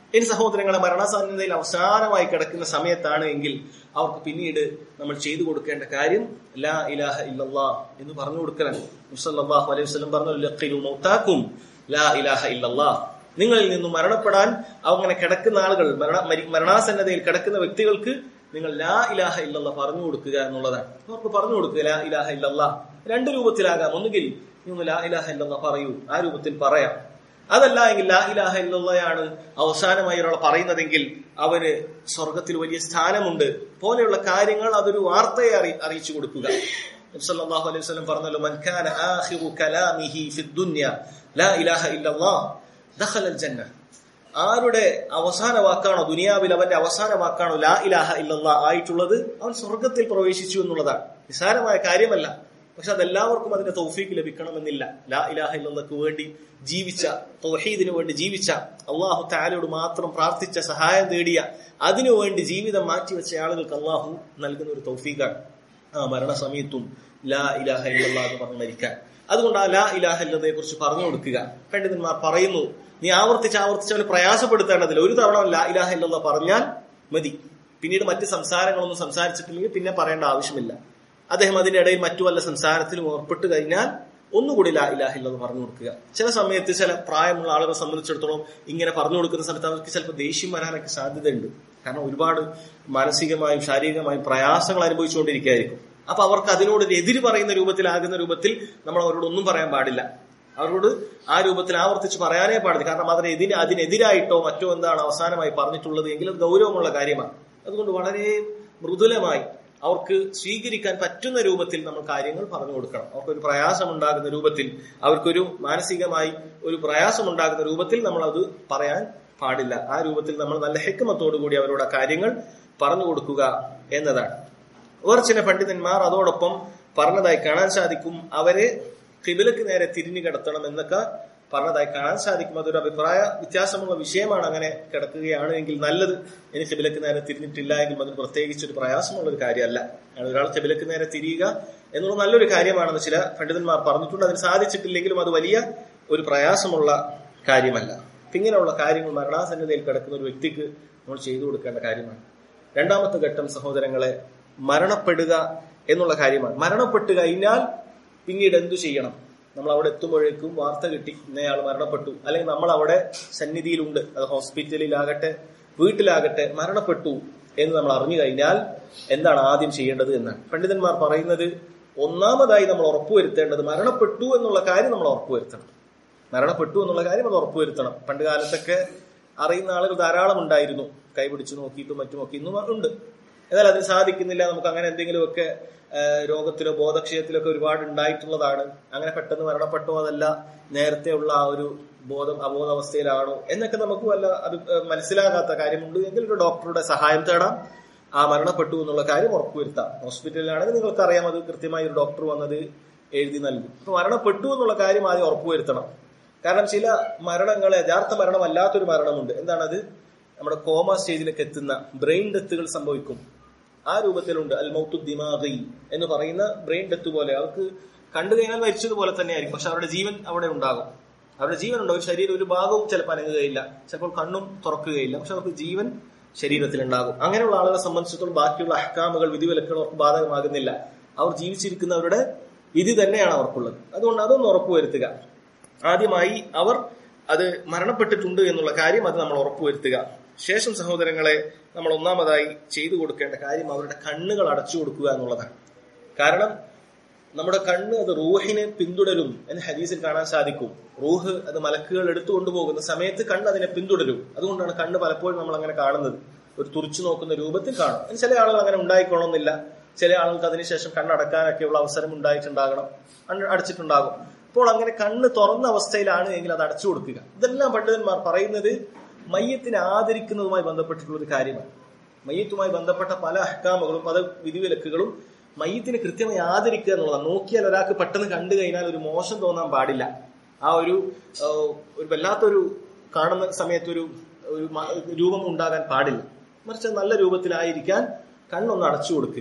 ഇനി സഹോദരങ്ങളെ മരണസാധ്യതയിൽ അവസാനമായി കിടക്കുന്ന സമയത്താണ് എങ്കിൽ അവർക്ക് പിന്നീട് നമ്മൾ ചെയ്തു കൊടുക്കേണ്ട കാര്യം ലാ ഇലാഹ ഇല്ലല്ലാ എന്ന് പറഞ്ഞു കൊടുക്കലാണ് മുസല്ലാഹു അലൈഹി വസല്ലം പറഞ്ഞു ലഖിലു മൗതാക്കും ലാ ഇലാഹ ഇല്ലല്ലാ നിങ്ങളിൽ നിന്നും മരണപ്പെടാൻ അങ്ങനെ കിടക്കുന്ന ആളുകൾ മരണ മരി- മരണാസന്നതയിൽ കിടക്കുന്ന വ്യക്തികൾക്ക് നിങ്ങൾ ലാ ഇലാഹ ഇല്ലല്ലാ പറഞ്ഞു കൊടുക്കുക എന്നുള്ളതാണ് അവർക്ക് പറഞ്ഞു കൊടുക്കുക ലാ ഇലാഹ ഇല്ലല്ലാ രണ്ട് രൂപത്തിലാകാം ഒന്നുകിൽ നിങ്ങൾ ലാ ഇലാഹ ഇല്ലല്ലാ പറയൂ ആ രൂപത്തിൽ പറയാം അതല്ല എങ്കിൽ ലാ ഇലാഹ ഇല്ലല്ലയാണ് അവസാനമായി ഒരാൾ പറയുന്നതെങ്കിൽ അവന് സ്വർഗത്തിൽ വലിയ സ്ഥാനമുണ്ട് പോലെയുള്ള കാര്യങ്ങൾ അതൊരു വാർത്തയെ അറി അറിയിച്ചു കൊടുക്കുക നബി സല്ലല്ലാഹു അലൈഹി വസല്ലം പറഞ്ഞല്ലോ മൻ കാന ആഖിറു കലാമിഹി ഫിദ് ദുനിയ ലാ ഇലാഹ ഇല്ലല്ലാഹ് ദഖലൽ ജന്ന ആരുടെ അവസാന വാക്കാണോ ദുനിയാവിൽ അവന്റെ അവസാന വാക്കാണോ ലാ ഇലാഹ ഇല്ലല്ലാ ആയിട്ടുള്ളത് അവൻ സ്വർഗത്തിൽ പ്രവേശിച്ചു എന്നുള്ളതാണ് നിസാരമായ കാര്യമല്ല പക്ഷെ അതെല്ലാവർക്കും അതിന്റെ തൗഫീക്ക് ലഭിക്കണമെന്നില്ല ലാ ഇലാഹ ഇല്ലല്ലക്ക് വേണ്ടി ജീവിച്ച തൗഹീദിനു വേണ്ടി ജീവിച്ച അള്ളാഹു താലയോട് മാത്രം പ്രാർത്ഥിച്ച സഹായം തേടിയ അതിനു വേണ്ടി ജീവിതം മാറ്റിവെച്ച ആളുകൾക്ക് അള്ളാഹു നൽകുന്ന ഒരു തൗഫീഖാണ് ആ മരണസമയത്തും ലാ ഇലാഹ ഇല്ലല്ലാ എന്ന് പറഞ്ഞ് മരിക്കാൻ അതുകൊണ്ട് ആ ലാ ഇലാഹ ഇല്ലതയെ കുറിച്ച് പറഞ്ഞു കൊടുക്കുക പണ്ഡിതന്മാർ പറയുന്നു നീ ആവർത്തിച്ച് ആവർത്തിച്ച് അവനെ പ്രയാസപ്പെടുത്തേണ്ടതില്ല ഒരു തവണ ലാ ഇലാഹ ഇല്ലല്ലാ പറഞ്ഞാൽ മതി പിന്നീട് മറ്റ് സംസാരങ്ങളൊന്നും സംസാരിച്ചിട്ടില്ലെങ്കിൽ പിന്നെ പറയേണ്ട ആവശ്യമില്ല അദ്ദേഹം അതിന്റെ ഇടയിൽ മറ്റു വല്ല സംസാരത്തിലും ഏർപ്പെട്ട് കഴിഞ്ഞാൽ ഒന്നുകൂടി ലാ ഇലാഹ ഇല്ലെന്ന് പറഞ്ഞു കൊടുക്കുക ചില സമയത്ത് ചില പ്രായമുള്ള ആളുകളെ സംബന്ധിച്ചിടത്തോളം ഇങ്ങനെ പറഞ്ഞു കൊടുക്കുന്ന സമയത്ത് അവർക്ക് ചിലപ്പോൾ ദേഷ്യം വരാനൊക്കെ സാധ്യതയുണ്ട് കാരണം ഒരുപാട് മാനസികമായും ശാരീരികമായും പ്രയാസങ്ങൾ അനുഭവിച്ചുകൊണ്ടിരിക്കുകയായിരിക്കും അപ്പൊ അവർക്ക് അതിനോട് ഒരു എതിര് പറയുന്ന രൂപത്തിലാകുന്ന രൂപത്തിൽ നമ്മൾ അവരോട് ഒന്നും പറയാൻ പാടില്ല അവരോട് ആ രൂപത്തിൽ ആവർത്തിച്ച് പറയാനേ പാടില്ല കാരണം അതിന് എതിന് അതിനെതിരായിട്ടോ മറ്റോ എന്താണ് അവസാനമായി പറഞ്ഞിട്ടുള്ളത് എങ്കിൽ അത് ഗൗരവമുള്ള കാര്യമാണ് അതുകൊണ്ട് വളരെ മൃദുലമായി അവർക്ക് സ്വീകരിക്കാൻ പറ്റുന്ന രൂപത്തിൽ നമ്മൾ കാര്യങ്ങൾ പറഞ്ഞു കൊടുക്കണം അവർക്കൊരു പ്രയാസമുണ്ടാകുന്ന രൂപത്തിൽ അവർക്കൊരു മാനസികമായി ഒരു പ്രയാസമുണ്ടാകുന്ന രൂപത്തിൽ നമ്മൾ അത് പറയാൻ പാടില്ല ആ രൂപത്തിൽ നമ്മൾ നല്ല ഹെക്കുമത്തോടു കൂടി അവരോട് ആ കാര്യങ്ങൾ പറഞ്ഞു കൊടുക്കുക എന്നതാണ് വേറെ ചില പണ്ഡിതന്മാർ അതോടൊപ്പം പറഞ്ഞതായി കാണാൻ സാധിക്കും അവരെ കിബിലക്ക് നേരെ തിരിഞ്ഞു കിടത്തണം എന്നൊക്കെ പറഞ്ഞതായി കാണാൻ സാധിക്കും അതൊരു അഭിപ്രായ വ്യത്യാസമുള്ള വിഷയമാണ് അങ്ങനെ കിടക്കുകയാണ് എങ്കിൽ നല്ലത് ഇനി കിബിലക്ക് നേരെ തിരിഞ്ഞിട്ടില്ല എങ്കിൽ അതിന് പ്രത്യേകിച്ച് ഒരു പ്രയാസമുള്ള ഒരു കാര്യമല്ല കാരണം ഒരാൾ കിബിലക്ക് നേരെ തിരിയുക എന്നുള്ളത് നല്ലൊരു കാര്യമാണെന്ന് ചില പണ്ഡിതന്മാർ പറഞ്ഞിട്ടുണ്ട് അതിന് സാധിച്ചിട്ടില്ലെങ്കിലും അത് വലിയ ഒരു പ്രയാസമുള്ള കാര്യമല്ല അപ്പൊ ഇങ്ങനെയുള്ള കാര്യങ്ങൾ മരണാസന്നതയിൽ കിടക്കുന്ന ഒരു വ്യക്തിക്ക് നമ്മൾ ചെയ്തു കൊടുക്കേണ്ട കാര്യമാണ് രണ്ടാമത്തെ ഘട്ടം സഹോദരങ്ങളെ മരണപ്പെടുക എന്നുള്ള കാര്യമാണ് മരണപ്പെട്ട് കഴിഞ്ഞാൽ പിന്നീട് എന്തു ചെയ്യണം നമ്മൾ അവിടെ എത്തുമ്പോഴേക്കും വാർത്ത കിട്ടി ഇന്നയാൾ മരണപ്പെട്ടു അല്ലെങ്കിൽ നമ്മൾ അവിടെ സന്നിധിയിലുണ്ട് അത് ഹോസ്പിറ്റലിലാകട്ടെ വീട്ടിലാകട്ടെ മരണപ്പെട്ടു എന്ന് നമ്മൾ അറിഞ്ഞു കഴിഞ്ഞാൽ എന്താണ് ആദ്യം ചെയ്യേണ്ടത് എന്നാണ് പണ്ഡിതന്മാർ പറയുന്നത് ഒന്നാമതായി നമ്മൾ ഉറപ്പുവരുത്തേണ്ടത് മരണപ്പെട്ടു എന്നുള്ള കാര്യം നമ്മൾ ഉറപ്പുവരുത്തണം മരണപ്പെട്ടു എന്നുള്ള കാര്യം നമ്മൾ ഉറപ്പുവരുത്തണം പണ്ട് കാലത്തൊക്കെ അറിയുന്ന ആളുകൾ ധാരാളം ഉണ്ടായിരുന്നു കൈപിടിച്ചു നോക്കിയിട്ടും മറ്റുമൊക്കെ ഇന്നും ഉണ്ട് എന്നാൽ അതിന് സാധിക്കുന്നില്ല നമുക്ക് അങ്ങനെ എന്തെങ്കിലുമൊക്കെ ആ, രോഗത്തിലോ ബോധക്ഷയത്തിലോ ഒക്കെ ഒരുപാട് ഉണ്ടായിട്ടുള്ളതാണ് അങ്ങനെ പെട്ടെന്ന് മരണപ്പെട്ടോ അതല്ല നേരത്തെ ഉള്ള ആ ഒരു ബോധം അബോധാവസ്ഥയിലാണോ എന്നൊക്കെ നമുക്ക് വല്ല അത് മനസ്സിലാകാത്ത കാര്യമുണ്ട് എങ്കിൽ ഒരു ഡോക്ടറുടെ സഹായം തേടാം ആ മരണപ്പെട്ടു എന്നുള്ള കാര്യം ഉറപ്പുവരുത്താം ഹോസ്പിറ്റലിലാണെങ്കിൽ നിങ്ങൾക്ക് അറിയാം അത് കൃത്യമായി ഒരു ഡോക്ടർ വന്നത് എഴുതി നൽകും അപ്പൊ മരണപ്പെട്ടു എന്നുള്ള കാര്യം ആദ്യം ഉറപ്പുവരുത്തണം കാരണം ചില മരണങ്ങൾ യഥാർത്ഥ മരണമല്ലാത്തൊരു മരണമുണ്ട് എന്താണത് നമ്മുടെ കോമ സ്റ്റേജിലേക്ക് എത്തുന്ന ബ്രെയിൻ ഡെത്തുകൾ സംഭവിക്കും ആ രൂപത്തിലുണ്ട് അൽ മൗത്തു ദിമാഗി എന്ന് പറയുന്ന ബ്രെയിൻ ഡെത്ത് പോലെ അവർക്ക് കണ്ടു കഴിഞ്ഞാൽ മരിച്ചതുപോലെ തന്നെയായിരിക്കും പക്ഷെ അവരുടെ ജീവൻ അവിടെ ഉണ്ടാകും അവരുടെ ജീവൻ ഉണ്ടാകും ശരീരം ഒരു ഭാഗവും ചിലപ്പോൾ അനങ്ങുകയില്ല ചിലപ്പോൾ കണ്ണും തുറക്കുകയില്ല പക്ഷെ അവർക്ക് ജീവൻ ശരീരത്തിലുണ്ടാകും അങ്ങനെയുള്ള ആളുകളെ സംബന്ധിച്ചിടത്തോളം ബാക്കിയുള്ള അഹ്കാമുകൾ വിധിവിലക്കുകൾ അവർക്ക് ബാധകമാകുന്നില്ല അവർ ജീവിച്ചിരിക്കുന്നവരുടെ വിധി തന്നെയാണ് അവർക്കുള്ളത് അതുകൊണ്ട് അതൊന്ന് ഉറപ്പുവരുത്തുക ആദ്യമായി അവർ അത് മരണപ്പെട്ടിട്ടുണ്ട് എന്നുള്ള കാര്യം അത് നമ്മൾ ഉറപ്പുവരുത്തുക ശേഷം സഹോദരങ്ങളെ നമ്മൾ ഒന്നാമതായി ചെയ്തു കൊടുക്കേണ്ട കാര്യം അവരുടെ കണ്ണുകൾ അടച്ചു കൊടുക്കുക എന്നുള്ളതാണ് കാരണം നമ്മുടെ കണ്ണ് അത് റൂഹിനെ പിന്തുടരും എന്ന് ഹദീസിൽ കാണാൻ സാധിക്കും റൂഹ് അത് മലക്കുകൾ എടുത്തുകൊണ്ടു പോകുന്ന സമയത്ത് കണ്ണ് അതിനെ പിന്തുടരും അതുകൊണ്ടാണ് കണ്ണ് പലപ്പോഴും നമ്മൾ അങ്ങനെ കാണുന്നത് ഒരു തുറിച്ചു നോക്കുന്ന രൂപത്തിൽ കാണും ഇനി ചില ആളുകൾ അങ്ങനെ ഉണ്ടായിക്കൊള്ളണമെന്നില്ല ചില ആളുകൾക്ക് അതിനുശേഷം കണ്ണടക്കാനൊക്കെയുള്ള അവസരം ഉണ്ടായിട്ടുണ്ടാകണം അണ് അടച്ചിട്ടുണ്ടാകും അപ്പോൾ അങ്ങനെ കണ്ണ് തുറന്ന അവസ്ഥയിലാണ് എങ്കിൽ അത് അടച്ചു കൊടുക്കുക ഇതെല്ലാം പണ്ഡിതന്മാർ പറയുന്നത് മയ്യത്തിനെ ആദരിക്കുന്നതുമായി ബന്ധപ്പെട്ടിട്ടുള്ള ഒരു കാര്യമാണ് മയ്യത്തുമായി ബന്ധപ്പെട്ട പല അഹ്കാമുകളും പല വിധിവിലക്കുകളും മയ്യത്തിനെ കൃത്യമായി ആദരിക്കുക എന്നുള്ളതാണ് നോക്കിയാൽ ഒരാൾക്ക് പെട്ടെന്ന് കണ്ടു കഴിഞ്ഞാൽ ഒരു മോശം തോന്നാൻ പാടില്ല ആ ഒരു ആ, ഒരു വല്ലാത്തൊരു കാണുന്ന സമയത്ത് ഒരു ഒരു മ- രൂപം ഉണ്ടാകാൻ പാടില്ല മറിച്ച് നല്ല രൂപത്തിലായിരിക്കാൻ കണ്ണൊന്ന് അടച്ചു കൊടുക്കുക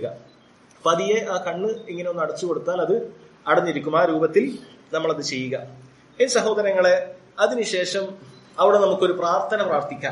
പതിയെ ആ കണ്ണ് ഇങ്ങനെ ഒന്ന് അടച്ചു കൊടുത്താൽ അത് അടഞ്ഞിരിക്കും ആ രൂപത്തിൽ നമ്മളത് ചെയ്യുക ഈ സഹോദരങ്ങളെ അതിനുശേഷം അവിടെ നമുക്കൊരു പ്രാർത്ഥന പ്രാർത്ഥിക്കാം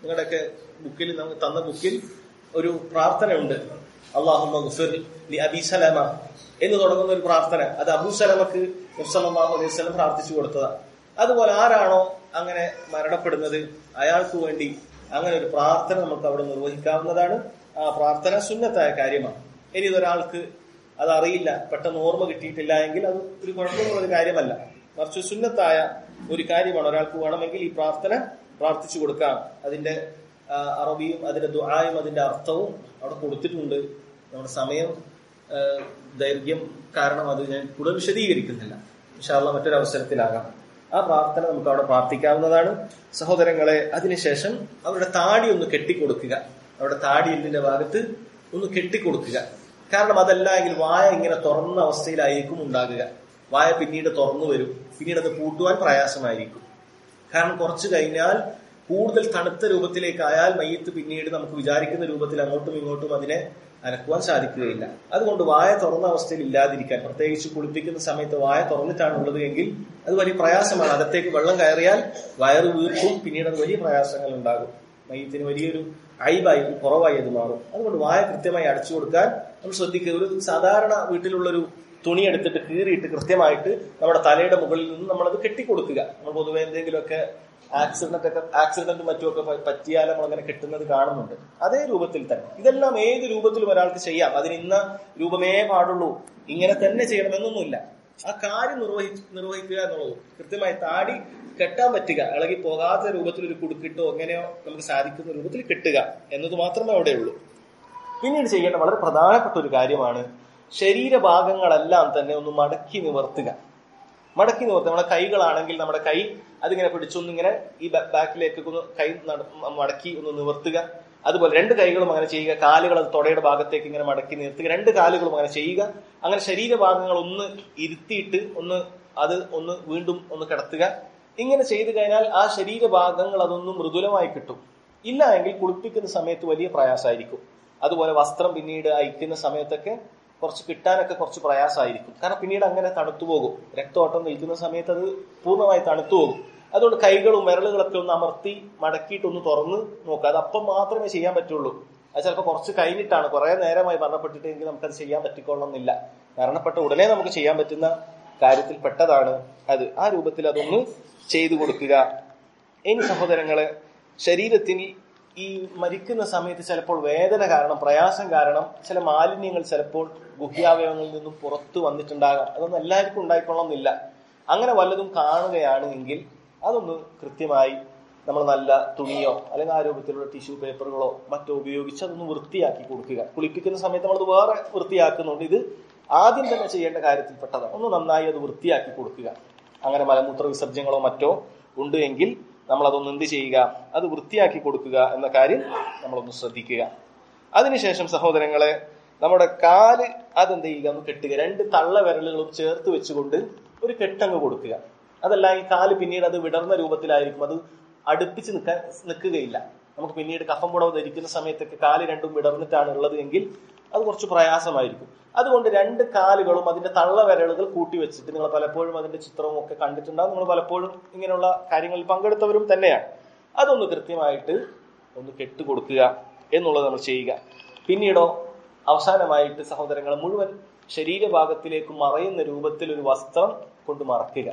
നിങ്ങളുടെയൊക്കെ ബുക്കിൽ നമുക്ക് തന്ന ബുക്കിൽ ഒരു പ്രാർത്ഥനയുണ്ട് അള്ളാഹുമ്മ ഗുഫിർ ലി അബി സലമ എന്ന് തുടങ്ങുന്ന ഒരു പ്രാർത്ഥന അത് അബൂ സലമക്ക് നബ്സല്ലാഹു അലൈഹി സ്വലം പ്രാർത്ഥിച്ചു കൊടുത്തതാണ് അതുപോലെ ആരാണോ അങ്ങനെ മരണപ്പെടുന്നത് അയാൾക്ക് വേണ്ടി അങ്ങനെ ഒരു പ്രാർത്ഥന നമുക്ക് അവിടെ നിർവഹിക്കാവുന്നതാണ് ആ പ്രാർത്ഥന സുന്നത്തായ കാര്യമാണ് ഇനി ഇതൊരാൾക്ക് അത് അറിയില്ല പെട്ടെന്ന് ഓർമ്മ കിട്ടിയിട്ടില്ല എങ്കിൽ അത് ഒരു കുഴപ്പമുള്ള ഒരു കാര്യമല്ല മറിച്ച് സുന്നത്തായ ഒരു കാര്യമാണ് ഒരാൾക്ക് വേണമെങ്കിൽ ഈ പ്രാർത്ഥന പ്രാർത്ഥിച്ചു കൊടുക്കാം അതിന്റെ ആ, അറബിയും അതിന്റെ ദുആയും അതിന്റെ അർത്ഥവും അവിടെ കൊടുത്തിട്ടുണ്ട് നമ്മുടെ സമയം ആ, ദൈർഘ്യം കാരണം അത് ഞാൻ കൂടുതൽ വിശദീകരിക്കുന്നില്ല ഇൻഷാല്ല മറ്റൊരു അവസരത്തിലാകാം ആ പ്രാർത്ഥന നമുക്ക് അവിടെ പ്രാർത്ഥിക്കാവുന്നതാണ് സഹോദരങ്ങളെ അതിനുശേഷം അവരുടെ താടി ഒന്ന് കെട്ടിക്കൊടുക്കുക അവരുടെ താടി എല്ലിന്റെ ഭാഗത്ത് ഒന്ന് കെട്ടിക്കൊടുക്കുക കാരണം അതല്ല എങ്കിൽ വായ ഇങ്ങനെ തുറന്ന അവസ്ഥയിലായിരിക്കും ഉണ്ടാകുക വായ പിന്നീട് തുറന്നു വരും പിന്നീട് അത് പൂട്ടുവാൻ പ്രയാസമായിരിക്കും കാരണം കുറച്ചു കഴിഞ്ഞാൽ കൂടുതൽ തണുത്ത രൂപത്തിലേക്കായാൽ മയ്യത്ത് പിന്നീട് നമുക്ക് വിചാരിക്കുന്ന രൂപത്തിൽ അങ്ങോട്ടും ഇങ്ങോട്ടും അതിനെ അനക്കുവാൻ സാധിക്കുകയില്ല അതുകൊണ്ട് വായ തുറന്ന അവസ്ഥയിൽ ഇല്ലാതിരിക്കാൻ പ്രത്യേകിച്ച് കുളിപ്പിക്കുന്ന സമയത്ത് വായ തുറന്നിട്ടാണ് ഉള്ളത് എങ്കിൽ അത് വലിയ പ്രയാസമാണ് അകത്തേക്ക് വെള്ളം കയറിയാൽ വയറ് വീർക്കും പിന്നീട് അത് വലിയ പ്രയാസങ്ങൾ ഉണ്ടാകും മയ്യത്തിന് വലിയൊരു അയബായി ഒരു കുറവായി അത് മാറും അതുകൊണ്ട് വായ കൃത്യമായി അടച്ചു കൊടുക്കാൻ നമ്മൾ ശ്രദ്ധിക്കുക ഒരു സാധാരണ വീട്ടിലുള്ളൊരു തുണി എടുത്തിട്ട് കീറിയിട്ട് കൃത്യമായിട്ട് നമ്മുടെ തലയുടെ മുകളിൽ നിന്ന് നമ്മളത് കെട്ടിക്കൊടുക്കുക നമ്മൾ പൊതുവെ എന്തെങ്കിലുമൊക്കെ ആക്സിഡന്റ് ഒക്കെ ആക്സിഡന്റ് മറ്റുമൊക്കെ പ- പറ്റിയാൽ നമ്മൾ അങ്ങനെ കെട്ടുന്നത് കാണുന്നുണ്ട് അതേ രൂപത്തിൽ തന്നെ ഇതെല്ലാം ഏത് രൂപത്തിലും ഒരാൾക്ക് ചെയ്യാം അതിന് ഇന്ന രൂപമേ പാടുള്ളൂ ഇങ്ങനെ തന്നെ ചെയ്യണമെന്നൊന്നുമില്ല ആ കാര്യം നിർവഹി നിർവഹിക്കുക എന്നുള്ളത് കൃത്യമായി താടി കെട്ടാൻ പറ്റുക ഇളകി പോകാത്ത രൂപത്തിൽ ഒരു കുടുക്കിട്ടോ എങ്ങനെയോ നമുക്ക് സാധിക്കുന്ന രൂപത്തിൽ കെട്ടുക എന്നത് മാത്രമേ അവിടെയുള്ളൂ പിന്നീട് ചെയ്യേണ്ട വളരെ പ്രധാനപ്പെട്ട ഒരു കാര്യമാണ് ശരീരഭാഗങ്ങളെല്ലാം തന്നെ ഒന്ന് മടക്കി നിവർത്തുക മടക്കി നിവർത്തുക നമ്മുടെ കൈകളാണെങ്കിൽ നമ്മുടെ കൈ അതിങ്ങനെ പിടിച്ചൊന്ന് ഇങ്ങനെ ഈ ബാ- ബാക്കിലേക്ക് ഒന്ന് കൈ നട- മടക്കി ഒന്ന് നിവർത്തുക അതുപോലെ രണ്ട് കൈകളും അങ്ങനെ ചെയ്യുക കാലുകൾ അത് തൊടയുടെ ഭാഗത്തേക്ക് ഇങ്ങനെ മടക്കി നിർത്തുക രണ്ട് കാലുകളും അങ്ങനെ ചെയ്യുക അങ്ങനെ ശരീരഭാഗങ്ങൾ ഒന്ന് ഇരുത്തിയിട്ട് ഒന്ന് അത് ഒന്ന് വീണ്ടും ഒന്ന് കിടത്തുക ഇങ്ങനെ ചെയ്തു കഴിഞ്ഞാൽ ആ ശരീരഭാഗങ്ങൾ അതൊന്ന് മൃദുലമായി കിട്ടും ഇല്ല എങ്കിൽ കുളിപ്പിക്കുന്ന സമയത്ത് വലിയ പ്രയാസമായിരിക്കും അതുപോലെ വസ്ത്രം പിന്നീട് അയക്കുന്ന സമയത്തൊക്കെ കുറച്ച് കിട്ടാനൊക്കെ കുറച്ച് പ്രയാസമായിരിക്കും കാരണം പിന്നീട് അങ്ങനെ തണുത്തു പോകും രക്തോട്ടം നിൽക്കുന്ന സമയത്ത് അത് പൂർണ്ണമായി തണുത്തു പോകും അതുകൊണ്ട് കൈകളും വിരലുകളൊക്കെ ഒന്ന് അമർത്തി മടക്കിയിട്ട് ഒന്ന് തുറന്ന് നോക്കുക അത് അപ്പം മാത്രമേ ചെയ്യാൻ പറ്റുള്ളൂ അത് ചിലപ്പോൾ കുറച്ച് കഴിഞ്ഞിട്ടാണ് കുറെ നേരമായി മരണപ്പെട്ടിട്ടെങ്കിൽ നമുക്കത് ചെയ്യാൻ പറ്റിക്കൊള്ളണമെന്നില്ല മരണപ്പെട്ട ഉടനെ നമുക്ക് ചെയ്യാൻ പറ്റുന്ന കാര്യത്തിൽ പെട്ടതാണ് അത് ആ രൂപത്തിൽ അതൊന്ന് ചെയ്തു കൊടുക്കുക ഇനി സഹോദരങ്ങളെ ശരീരത്തിന് ഈ മരിക്കുന്ന സമയത്ത് ചിലപ്പോൾ വേദന കാരണം പ്രയാസം കാരണം ചില മാലിന്യങ്ങൾ ചിലപ്പോൾ ഗുഹ്യാവയവങ്ങളിൽ നിന്നും പുറത്തു വന്നിട്ടുണ്ടാകാം അതൊന്നും എല്ലാവർക്കും ഉണ്ടായിക്കൊള്ളണമെന്നില്ല അങ്ങനെ വല്ലതും കാണുകയാണ് എങ്കിൽ അതൊന്ന് കൃത്യമായി നമ്മൾ നല്ല തുണിയോ അല്ലെങ്കിൽ ആ രൂപത്തിലുള്ള ടിഷ്യൂ പേപ്പറുകളോ മറ്റോ ഉപയോഗിച്ച് അതൊന്ന് വൃത്തിയാക്കി കൊടുക്കുക കുളിപ്പിക്കുന്ന സമയത്ത് നമ്മളത് വേറെ വൃത്തിയാക്കുന്നുണ്ട് ഇത് ആദ്യം തന്നെ ചെയ്യേണ്ട കാര്യത്തിൽപ്പെട്ടതാണ് ഒന്ന് നന്നായി അത് വൃത്തിയാക്കി കൊടുക്കുക അങ്ങനെ മലമൂത്ര വിസർജ്യങ്ങളോ മറ്റോ ഉണ്ട് എങ്കിൽ നമ്മൾ അതൊന്ന് എന്ത് ചെയ്യുക അത് വൃത്തിയാക്കി കൊടുക്കുക എന്ന കാര്യം നമ്മളൊന്ന് ശ്രദ്ധിക്കുക അതിനുശേഷം സഹോദരങ്ങളെ നമ്മുടെ കാല് അതെന്ത് ചെയ്യുക ഒന്ന് കെട്ടുക രണ്ട് തള്ള വിരലുകളും ചേർത്ത് വെച്ചുകൊണ്ട് ഒരു കെട്ടങ്ങ് കൊടുക്കുക അതല്ല ഈ കാല് പിന്നീട് അത് വിടർന്ന രൂപത്തിലായിരിക്കും അത് അടുപ്പിച്ച് നിൽക്കാൻ നിൽക്കുകയില്ല നമുക്ക് പിന്നീട് കഫം പുടവ് ധരിക്കുന്ന സമയത്തൊക്കെ കാല് രണ്ടും വിടർന്നിട്ടാണ് ഉള്ളത് എങ്കിൽ അത് കുറച്ച് പ്രയാസമായിരിക്കും അതുകൊണ്ട് രണ്ട് കാലുകളും അതിന്റെ തള്ള വിരലുകൾ കൂട്ടി വെച്ചിട്ട് നിങ്ങൾ പലപ്പോഴും അതിന്റെ ചിത്രവും ഒക്കെ കണ്ടിട്ടുണ്ടാവും നിങ്ങൾ പലപ്പോഴും ഇങ്ങനെയുള്ള കാര്യങ്ങളിൽ പങ്കെടുത്തവരും തന്നെയാണ് അതൊന്ന് കൃത്യമായിട്ട് ഒന്ന് കെട്ടുകൊടുക്കുക എന്നുള്ളത് നമ്മൾ ചെയ്യുക പിന്നീടോ അവസാനമായിട്ട് സഹോദരങ്ങളെ മുഴുവൻ ശരീരഭാഗത്തിലേക്ക് മറയുന്ന രൂപത്തിൽ ഒരു വസ്ത്രം കൊണ്ട് മറക്കുക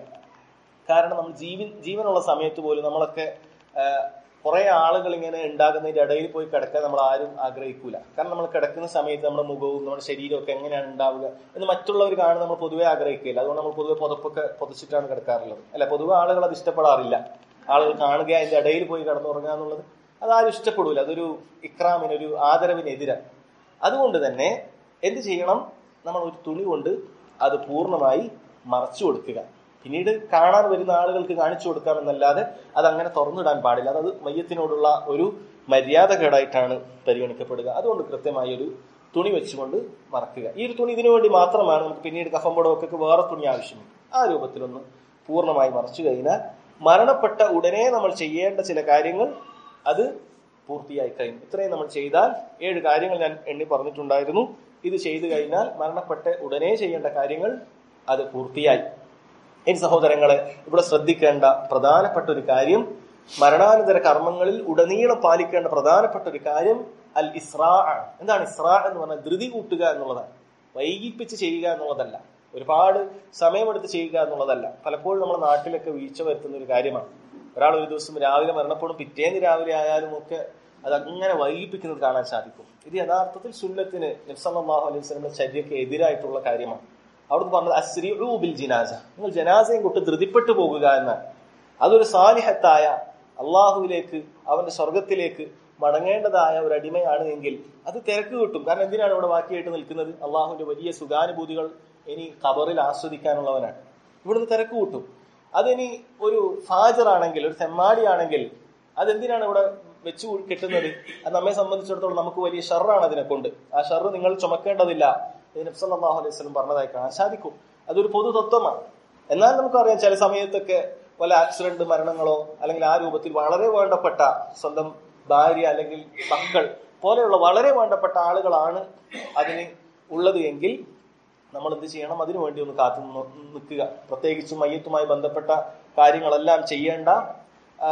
കാരണം നമ്മൾ ജീവൻ ജീവനുള്ള സമയത്ത് പോലും നമ്മളൊക്കെ കുറെ ആളുകൾ ഇങ്ങനെ ഉണ്ടാകുന്നതിന്റെ ഇടയിൽ പോയി കിടക്കാൻ നമ്മൾ ആരും ആഗ്രഹിക്കൂല കാരണം നമ്മൾ കിടക്കുന്ന സമയത്ത് നമ്മുടെ മുഖവും നമ്മുടെ ശരീരവും ഒക്കെ എങ്ങനെയാണ് ഉണ്ടാവുക എന്ന് മറ്റുള്ളവർ കാണാൻ നമ്മൾ പൊതുവെ ആഗ്രഹിക്കില്ല അതുകൊണ്ട് നമ്മൾ പൊതുവെ പുതപ്പൊക്കെ പുതച്ചിട്ടാണ് കിടക്കാറുള്ളത് അല്ല പൊതുവെ ആളുകൾ അത് ഇഷ്ടപ്പെടാറില്ല ആളുകൾ കാണുക അതിന്റെ ഇടയിൽ പോയി കിടന്നുറങ്ങുക എന്നുള്ളത് അതാരും ഇഷ്ടപ്പെടൂല അതൊരു ഇക്രാമിന് ഒരു ആദരവിനെതിരാണ് അതുകൊണ്ട് തന്നെ എന്ത് ചെയ്യണം നമ്മൾ ഒരു തുണി കൊണ്ട് അത് പൂർണ്ണമായി മറച്ചു കൊടുക്കുക പിന്നീട് കാണാൻ വരുന്ന ആളുകൾക്ക് കാണിച്ചു കൊടുക്കാമെന്നല്ലാതെ അത് അങ്ങനെ തുറന്നിടാൻ പാടില്ല അത് മയ്യത്തിനോടുള്ള ഒരു മര്യാദകേടായിട്ടാണ് പരിഗണിക്കപ്പെടുക അതുകൊണ്ട് കൃത്യമായി ഒരു തുണി വെച്ചുകൊണ്ട് മറക്കുക ഈ ഒരു തുണി ഇതിനു വേണ്ടി മാത്രമാണ് നമുക്ക് പിന്നീട് കഫം പുടവൊക്കെ വേറെ തുണി ആവശ്യമുണ്ട് ആ രൂപത്തിലൊന്ന് പൂർണ്ണമായി മറച്ചു കഴിഞ്ഞാൽ മരണപ്പെട്ട ഉടനെ നമ്മൾ ചെയ്യേണ്ട ചില കാര്യങ്ങൾ അത് പൂർത്തിയായി കഴിഞ്ഞു ഇത്രയും നമ്മൾ ചെയ്താൽ ഏഴ് കാര്യങ്ങൾ ഞാൻ എണ്ണി പറഞ്ഞിട്ടുണ്ടായിരുന്നു ഇത് ചെയ്തു കഴിഞ്ഞാൽ മരണപ്പെട്ട ഉടനെ ചെയ്യേണ്ട കാര്യങ്ങൾ അത് പൂർത്തിയായി ഇനി സഹോദരങ്ങളെ ഇവിടെ ശ്രദ്ധിക്കേണ്ട പ്രധാനപ്പെട്ട ഒരു കാര്യം മരണാനന്തര കർമ്മങ്ങളിൽ ഉടനീളം പാലിക്കേണ്ട പ്രധാനപ്പെട്ട ഒരു കാര്യം അൽ ഇസ്രാ ആണ് എന്താണ് ഇസ്രാ എന്ന് പറഞ്ഞാൽ ധൃതി കൂട്ടുക എന്നുള്ളതാണ് വൈകിപ്പിച്ച് ചെയ്യുക എന്നുള്ളതല്ല ഒരുപാട് സമയമെടുത്ത് ചെയ്യുക എന്നുള്ളതല്ല പലപ്പോഴും നമ്മുടെ നാട്ടിലൊക്കെ വീഴ്ച വരുത്തുന്ന ഒരു കാര്യമാണ് ഒരാൾ ഒരു ദിവസം രാവിലെ മരണപ്പെടും പിറ്റേന്ന് രാവിലെ ആയാലും ഒക്കെ അത് അങ്ങനെ വൈകിപ്പിക്കുന്നത് കാണാൻ സാധിക്കും ഇത് യഥാർത്ഥത്തിൽ സുന്നത്തിന് നബ്സല്ലാഹു അലൈഹി സ്വലമിന്റെ ചര്യക്ക് എതിരായിട്ടുള്ള കാര്യമാണ് അവിടുന്ന് പറഞ്ഞത് അസ്രിഉ ബിൽ ജിനാസ നിങ്ങൾ ജനാസയും കൊണ്ട് ധൃതിപ്പെട്ടു പോകുക എന്നാണ് അതൊരു സാലിഹത്തായ അള്ളാഹുവിലേക്ക് അവന്റെ സ്വർഗത്തിലേക്ക് മടങ്ങേണ്ടതായ ഒരു അടിമയാണ് എങ്കിൽ അത് തിരക്ക് കിട്ടും കാരണം എന്തിനാണ് ഇവിടെ ബാക്കിയായിട്ട് നിൽക്കുന്നത് അള്ളാഹുവിന്റെ വലിയ സുഖാനുഭൂതികൾ ഇനി ഖബറിൽ ആസ്വദിക്കാനുള്ളവനാണ് ഇവിടുന്ന് തിരക്ക് കൂട്ടും അതിനി ഒരു ഫാജറാണെങ്കിൽ ഒരു തെമ്മാടിയാണെങ്കിൽ അതെന്തിനാണ് ഇവിടെ വെച്ചു കെട്ടുന്നത് അത് നമ്മെ സംബന്ധിച്ചിടത്തോളം നമുക്ക് വലിയ ഷർറാണ് അതിനെ കൊണ്ട് ആ ഷർറ് നിങ്ങൾ ചുമക്കേണ്ടതില്ല ഇത് നബ്സല്ലാഹു അലൈഹി സ്വലം പറഞ്ഞതായി കാണാൻ സാധിക്കും അതൊരു പൊതു തത്വമാണ് എന്നാൽ നമുക്കറിയാം ചില സമയത്തൊക്കെ പല ആക്സിഡന്റ് മരണങ്ങളോ അല്ലെങ്കിൽ ആ രൂപത്തിൽ വളരെ വേണ്ടപ്പെട്ട സ്വന്തം ഭാര്യ അല്ലെങ്കിൽ മക്കൾ പോലെയുള്ള വളരെ വേണ്ടപ്പെട്ട ആളുകളാണ് അതിന് ഉള്ളത് എങ്കിൽ നമ്മൾ എന്ത് ചെയ്യണം അതിനു വേണ്ടി ഒന്ന് കാത്തു നിന്ന് നിൽക്കുക പ്രത്യേകിച്ചും മയ്യത്തുമായി ബന്ധപ്പെട്ട കാര്യങ്ങളെല്ലാം ചെയ്യേണ്ട ആ,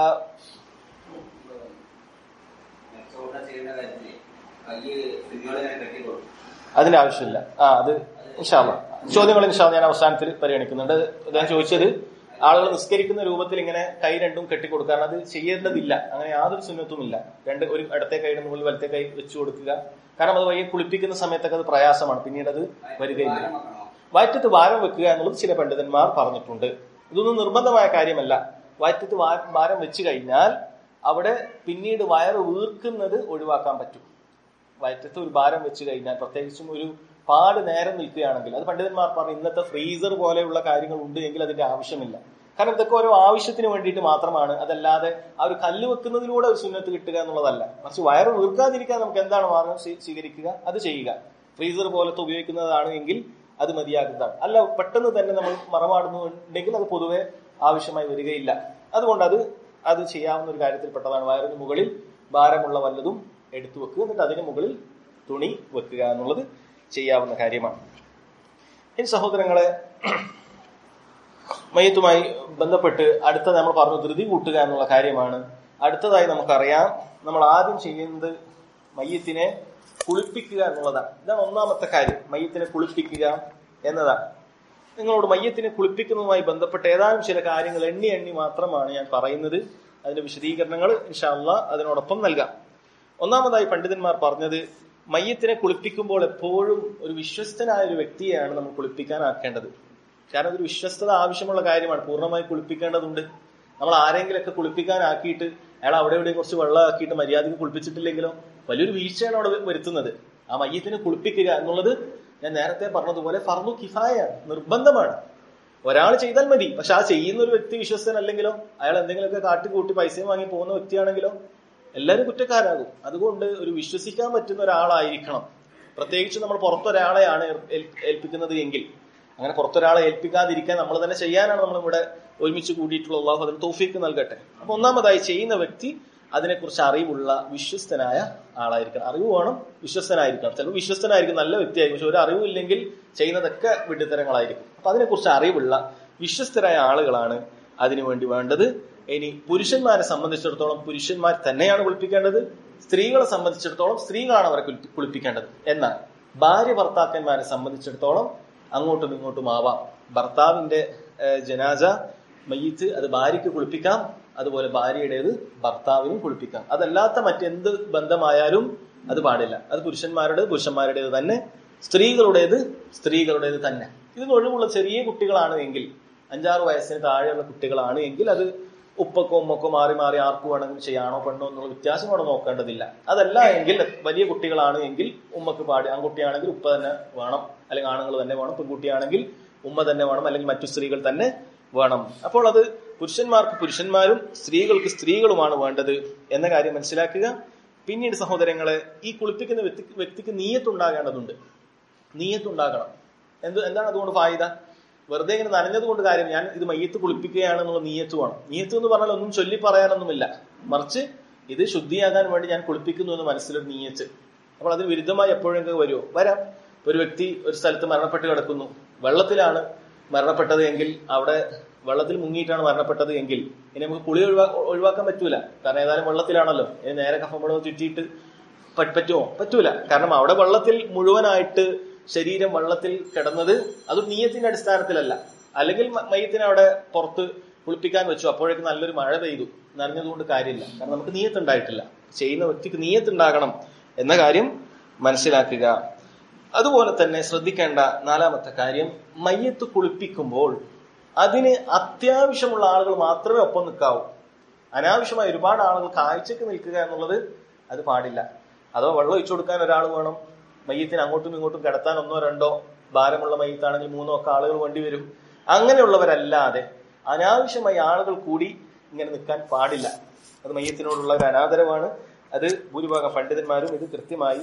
ചോറിനെ ചെയ്യുന്ന കാര്യത്തില് കയ്യ് സ്ത്രീകളെ ഞാൻ കെട്ടിക്കൊടുക്കും അതിന്റെ ആവശ്യമില്ല ആ അത് ഇൻഷാല്ല ചോദ്യങ്ങൾ ഇൻഷാല്ല ഞാൻ അവസാനത്തിൽ പരിഗണിക്കുന്നുണ്ട് ഞാൻ ചോദിച്ചത് ആളുകൾ നിസ്കരിക്കുന്ന രൂപത്തിൽ ഇങ്ങനെ കൈ രണ്ടും കെട്ടിക്കൊടുക്കാൻ അത് ചെയ്യേണ്ടതില്ല അങ്ങനെ യാതൊരു സുന്നത്തുമില്ല രണ്ട് ഒരു ഇടത്തെ കൈയുടെ മുകളിൽ വലത്തെ കൈ വെച്ചു കൊടുക്കുക കാരണം അത് വയ്യ കുളിപ്പിക്കുന്ന സമയത്തൊക്കെ അത് പ്രയാസമാണ് പിന്നീട് അത് വരികയില്ല ഭാരം വെക്കണോ? വയറ്റത്ത് ഭാരം വെക്കുക എന്നുള്ളത് ചില പണ്ഡിതന്മാർ പറഞ്ഞിട്ടുണ്ട് ഇതൊന്നും നിർബന്ധമായ കാര്യമല്ല വയറ്റത്ത് വാ- ഭാരം വെച്ച് കഴിഞ്ഞാൽ അവിടെ പിന്നീട് വയറ് വീർക്കുന്നത് ഒഴിവാക്കാൻ പറ്റും വയറ്റത്ത് ഒരു ഭാരം വെച്ച് കഴിഞ്ഞാൽ പ്രത്യേകിച്ചും ഒരു പാട് നേരം നിൽക്കുകയാണെങ്കിൽ അത് പണ്ഡിതന്മാർ പറഞ്ഞു ഇന്നത്തെ ഫ്രീസർ പോലെയുള്ള കാര്യങ്ങൾ ഉണ്ട് എങ്കിൽ അതിന്റെ ആവശ്യമില്ല കാരണം ഇതൊക്കെ ഓരോ ആവശ്യത്തിന് വേണ്ടിയിട്ട് മാത്രമാണ് അതല്ലാതെ ആ ഒരു കല്ല് വെക്കുന്നതിലൂടെ ഒരു സുന്നത്ത് കിട്ടുക എന്നുള്ളതല്ല മറിച്ച് വയറ് വീർക്കാതിരിക്കാൻ നമുക്ക് എന്താണ് മാർഗം സ്വീ- സ്വീകരിക്കുക അത് ചെയ്യുക ഫ്രീസർ പോലത്തെ ഉപയോഗിക്കുന്നതാണ് എങ്കിൽ അത് മതിയാകുന്നതാണ് അല്ല പെട്ടെന്ന് തന്നെ നമ്മൾ മറമാടുന്നുണ്ടെങ്കിൽ അത് പൊതുവെ ആവശ്യമായി വരികയില്ല അതുകൊണ്ട് അത് അത് ചെയ്യാവുന്ന ഒരു കാര്യത്തിൽപ്പെട്ടതാണ് വയറിന് മുകളിൽ ഭാരമുള്ള വല്ലതും എടുത്തു വെക്കുക എന്നിട്ട് അതിന് മുകളിൽ തുണി വെക്കുക എന്നുള്ളത് ചെയ്യാവുന്ന കാര്യമാണ് ഇനി സഹോദരങ്ങളെ മയത്തുമായി ബന്ധപ്പെട്ട് അടുത്ത നമ്മൾ പറഞ്ഞു ധൃതി കൂട്ടുക എന്നുള്ള കാര്യമാണ് അടുത്തതായി നമുക്കറിയാം നമ്മൾ ആദ്യം ചെയ്യുന്നത് മയ്യത്തിനെ കുളിപ്പിക്കുക എന്നുള്ളതാണ് ഇതാണ് ഒന്നാമത്തെ കാര്യം മയ്യത്തിനെ കുളിപ്പിക്കുക എന്നതാണ് നിങ്ങളോട് മയ്യത്തിനെ കുളിപ്പിക്കുന്നതുമായി ബന്ധപ്പെട്ട ഏതാനും ചില കാര്യങ്ങൾ എണ്ണി എണ്ണി മാത്രമാണ് ഞാൻ പറയുന്നത് അതിന്റെ വിശദീകരണങ്ങൾ ഇൻഷാല്ല അതിനോടൊപ്പം നൽകാം ഒന്നാമതായി പണ്ഡിതന്മാർ പറഞ്ഞത് മയ്യത്തിനെ കുളിപ്പിക്കുമ്പോൾ എപ്പോഴും ഒരു വിശ്വസ്തനായ ഒരു വ്യക്തിയെയാണ് നമ്മൾ കുളിപ്പിക്കാനാക്കേണ്ടത് കാരണം അതൊരു വിശ്വസ്തത ആവശ്യമുള്ള കാര്യമാണ് പൂർണ്ണമായി കുളിപ്പിക്കേണ്ടതുണ്ട് നമ്മൾ ആരെങ്കിലൊക്കെ കുളിപ്പിക്കാനാക്കിയിട്ട് അയാൾ അവിടെ ഇവിടെ കുറച്ച് വെള്ളം ആക്കിയിട്ട് മര്യാദയ്ക്ക് കുളിപ്പിച്ചിട്ടില്ലെങ്കിലോ വലിയൊരു വീഴ്ചയാണ് അവിടെ വരുത്തുന്നത് ആ മയ്യത്തിനെ കുളിപ്പിക്കുക എന്നുള്ളത് ഞാൻ നേരത്തെ പറഞ്ഞതുപോലെ ഫർദു കിഫായാണ് നിർബന്ധമാണ് ഒരാൾ ചെയ്താൽ മതി പക്ഷെ ആ ചെയ്യുന്ന ഒരു വ്യക്തി വിശ്വസ്തനല്ലെങ്കിലോ അയാൾ എന്തെങ്കിലുമൊക്കെ കാട്ടിക്കൂട്ടി പൈസയും വാങ്ങി പോകുന്ന വ്യക്തിയാണെങ്കിലോ എല്ലാവരും കുറ്റക്കാരാകും അതുകൊണ്ട് ഒരു വിശ്വസിക്കാൻ പറ്റുന്ന ഒരാളായിരിക്കണം പ്രത്യേകിച്ച് നമ്മൾ പുറത്തൊരാളെയാണ് ഏൽ- ഏൽപ്പിക്കുന്നത് എങ്കിൽ അങ്ങനെ പുറത്തൊരാളെ ഏൽപ്പിക്കാതിരിക്കാൻ നമ്മൾ തന്നെ ചെയ്യാനാണ് നമ്മൾ ഇവിടെ ഒരുമിച്ച് കൂടിയിട്ടുള്ള അള്ളാഹു അതിന് തോഫീക്ക് നൽകട്ടെ അപ്പൊ ഒന്നാമതായി ചെയ്യുന്ന വ്യക്തി അതിനെക്കുറിച്ച് അറിവുള്ള വിശ്വസ്തനായ ആളായിരിക്കണം അറിവ് വേണം വിശ്വസ്തനായിരിക്കണം ചിലപ്പോൾ വിശ്വസ്തനായിരിക്കും നല്ല വ്യക്തിയായിരിക്കും പക്ഷെ ഒരു അറിവില്ലെങ്കിൽ ചെയ്യുന്നതൊക്കെ വിഡ്ഢിത്തരങ്ങളായിരിക്കും അപ്പൊ അതിനെക്കുറിച്ച് അറിവുള്ള വിശ്വസ്തരായ ആളുകളാണ് അതിനുവേണ്ടി വേണ്ടത് ഇനി പുരുഷന്മാരെ സംബന്ധിച്ചിടത്തോളം പുരുഷന്മാർ തന്നെയാണ് കുളിപ്പിക്കേണ്ടത് സ്ത്രീകളെ സംബന്ധിച്ചിടത്തോളം സ്ത്രീകളാണ് അവരെ കുളിപ്പി- കുളിപ്പിക്കേണ്ടത് എന്നാൽ ഭാര്യ ഭർത്താക്കന്മാരെ സംബന്ധിച്ചിടത്തോളം അങ്ങോട്ടും ഇങ്ങോട്ടും ആവാം ഭർത്താവിന്റെ ഏഹ്, ജനാസ മയ്യത്ത് അത് ഭാര്യയ്ക്ക് കുളിപ്പിക്കാം അതുപോലെ ഭാര്യയുടേത് ഭർത്താവിനും കുളിപ്പിക്കാം അതല്ലാത്ത മറ്റെന്ത് ബന്ധമായാലും അത് പാടില്ല അത് പുരുഷന്മാരുടെ പുരുഷന്മാരുടേത് തന്നെ സ്ത്രീകളുടേത് സ്ത്രീകളുടേത് തന്നെ ഇതിന് ഒഴിവുള്ള ചെറിയ കുട്ടികളാണ് എങ്കിൽ അഞ്ചാറ് വയസ്സിന് താഴെയുള്ള കുട്ടികളാണ് എങ്കിൽ അത് ഉപ്പക്കോ ഉമ്മക്കോ മാറി മാറി ആർക്ക് വേണമെങ്കിലും ചെയ്യാണോ പെണ്ണോ എന്നുള്ള വ്യത്യാസം അവിടെ നോക്കേണ്ടതില്ല അതല്ല എങ്കിൽ വലിയ കുട്ടികളാണ് എങ്കിൽ ഉമ്മക്ക് പാടി ആൺകുട്ടിയാണെങ്കിൽ ഉപ്പ തന്നെ വേണം അല്ലെങ്കിൽ ആണുങ്ങൾ തന്നെ വേണം പെൺകുട്ടിയാണെങ്കിൽ ഉമ്മ തന്നെ വേണം അല്ലെങ്കിൽ മറ്റു സ്ത്രീകൾ തന്നെ വേണം അപ്പോൾ അത് പുരുഷന്മാർക്ക് പുരുഷന്മാരും സ്ത്രീകൾക്ക് സ്ത്രീകളുമാണ് വേണ്ടത് എന്ന കാര്യം മനസ്സിലാക്കുക പിന്നീട് സഹോദരങ്ങളെ ഈ കുളിപ്പിക്കുന്ന വ്യക്തി വ്യക്തിക്ക് നീയത്തുണ്ടാകേണ്ടതുണ്ട് നീയത്തുണ്ടാകണം എന്ത് എന്താണ് അതുകൊണ്ട് ഫായിദ വെറുതെ ഇങ്ങനെ നനഞ്ഞത് കൊണ്ട് കാര്യം ഞാൻ ഇത് മയ്യത്ത് കുളിപ്പിക്കുകയാണെന്നുള്ള നീയത്ത് വേണം നീയത്ത് എന്ന് പറഞ്ഞാൽ ഒന്നും ചൊല്ലി പറയാനൊന്നുമില്ല മറിച്ച് ഇത് ശുദ്ധിയാകാൻ വേണ്ടി ഞാൻ കുളിപ്പിക്കുന്നു എന്ന് മനസ്സിലൊരു നീയത്ത് അപ്പോൾ അതിന് വിരുദ്ധമായി എപ്പോഴെങ്കിലും വരുമോ വരാം ഒരു വ്യക്തി ഒരു സ്ഥലത്ത് മരണപ്പെട്ട് കിടക്കുന്നു വെള്ളത്തിലാണ് മരണപ്പെട്ടത് എങ്കിൽ അവിടെ വെള്ളത്തിൽ മുങ്ങിയിട്ടാണ് മരണപ്പെട്ടത് എങ്കിൽ ഇനി നമുക്ക് കുളി ഒഴിവാ ഒഴിവാക്കാൻ പറ്റൂല കാരണം ഏതായാലും വെള്ളത്തിലാണല്ലോ ഇനി നേരെ കഫമ്പടവും ചുറ്റിയിട്ട് പ- പറ്റുമോ പറ്റൂല കാരണം അവിടെ വെള്ളത്തിൽ മുഴുവനായിട്ട് ശരീരം വെള്ളത്തിൽ കിടന്നത് അത് നീയത്തിന്റെ അടിസ്ഥാനത്തിലല്ല അല്ലെങ്കിൽ മ- മയ്യത്തിനെ അവിടെ പുറത്ത് കുളിപ്പിക്കാൻ വെച്ചു അപ്പോഴേക്ക് നല്ലൊരു മഴ പെയ്തു നനഞ്ഞതുകൊണ്ട് കാര്യമില്ല കാരണം നമുക്ക് നീയത്തുണ്ടായിട്ടില്ല ചെയ്യുന്ന വ്യക്തിക്ക് നീയത്തുണ്ടാകണം എന്ന കാര്യം മനസ്സിലാക്കുക അതുപോലെ തന്നെ ശ്രദ്ധിക്കേണ്ട നാലാമത്തെ കാര്യം മയ്യത്ത് കുളിപ്പിക്കുമ്പോൾ അതിന് അത്യാവശ്യമുള്ള ആളുകൾ മാത്രമേ ഒപ്പം നിൽക്കാവൂ അനാവശ്യമായ ഒരുപാട് ആളുകൾ കാഴ്ചക്ക് നിൽക്കുക എന്നുള്ളത് അത് പാടില്ല അഥവാ വെള്ളം ഒഴിച്ചു കൊടുക്കാൻ ഒരാൾ വേണം മയ്യത്തിന് അങ്ങോട്ടും ഇങ്ങോട്ടും കിടത്താൻ ഒന്നോ രണ്ടോ ഭാരമുള്ള മയ്യത്താണെങ്കിൽ മൂന്നോ ഒക്കെ ആളുകൾ വേണ്ടി വരും അങ്ങനെയുള്ളവരല്ലാതെ അനാവശ്യമായി ആളുകൾ കൂടി ഇങ്ങനെ നിൽക്കാൻ പാടില്ല അത് മയ്യത്തിനോടുള്ള ഒരു അനാദരവാണ് അത് ഭൂരിഭാഗം പണ്ഡിതന്മാരും ഇത് കൃത്യമായി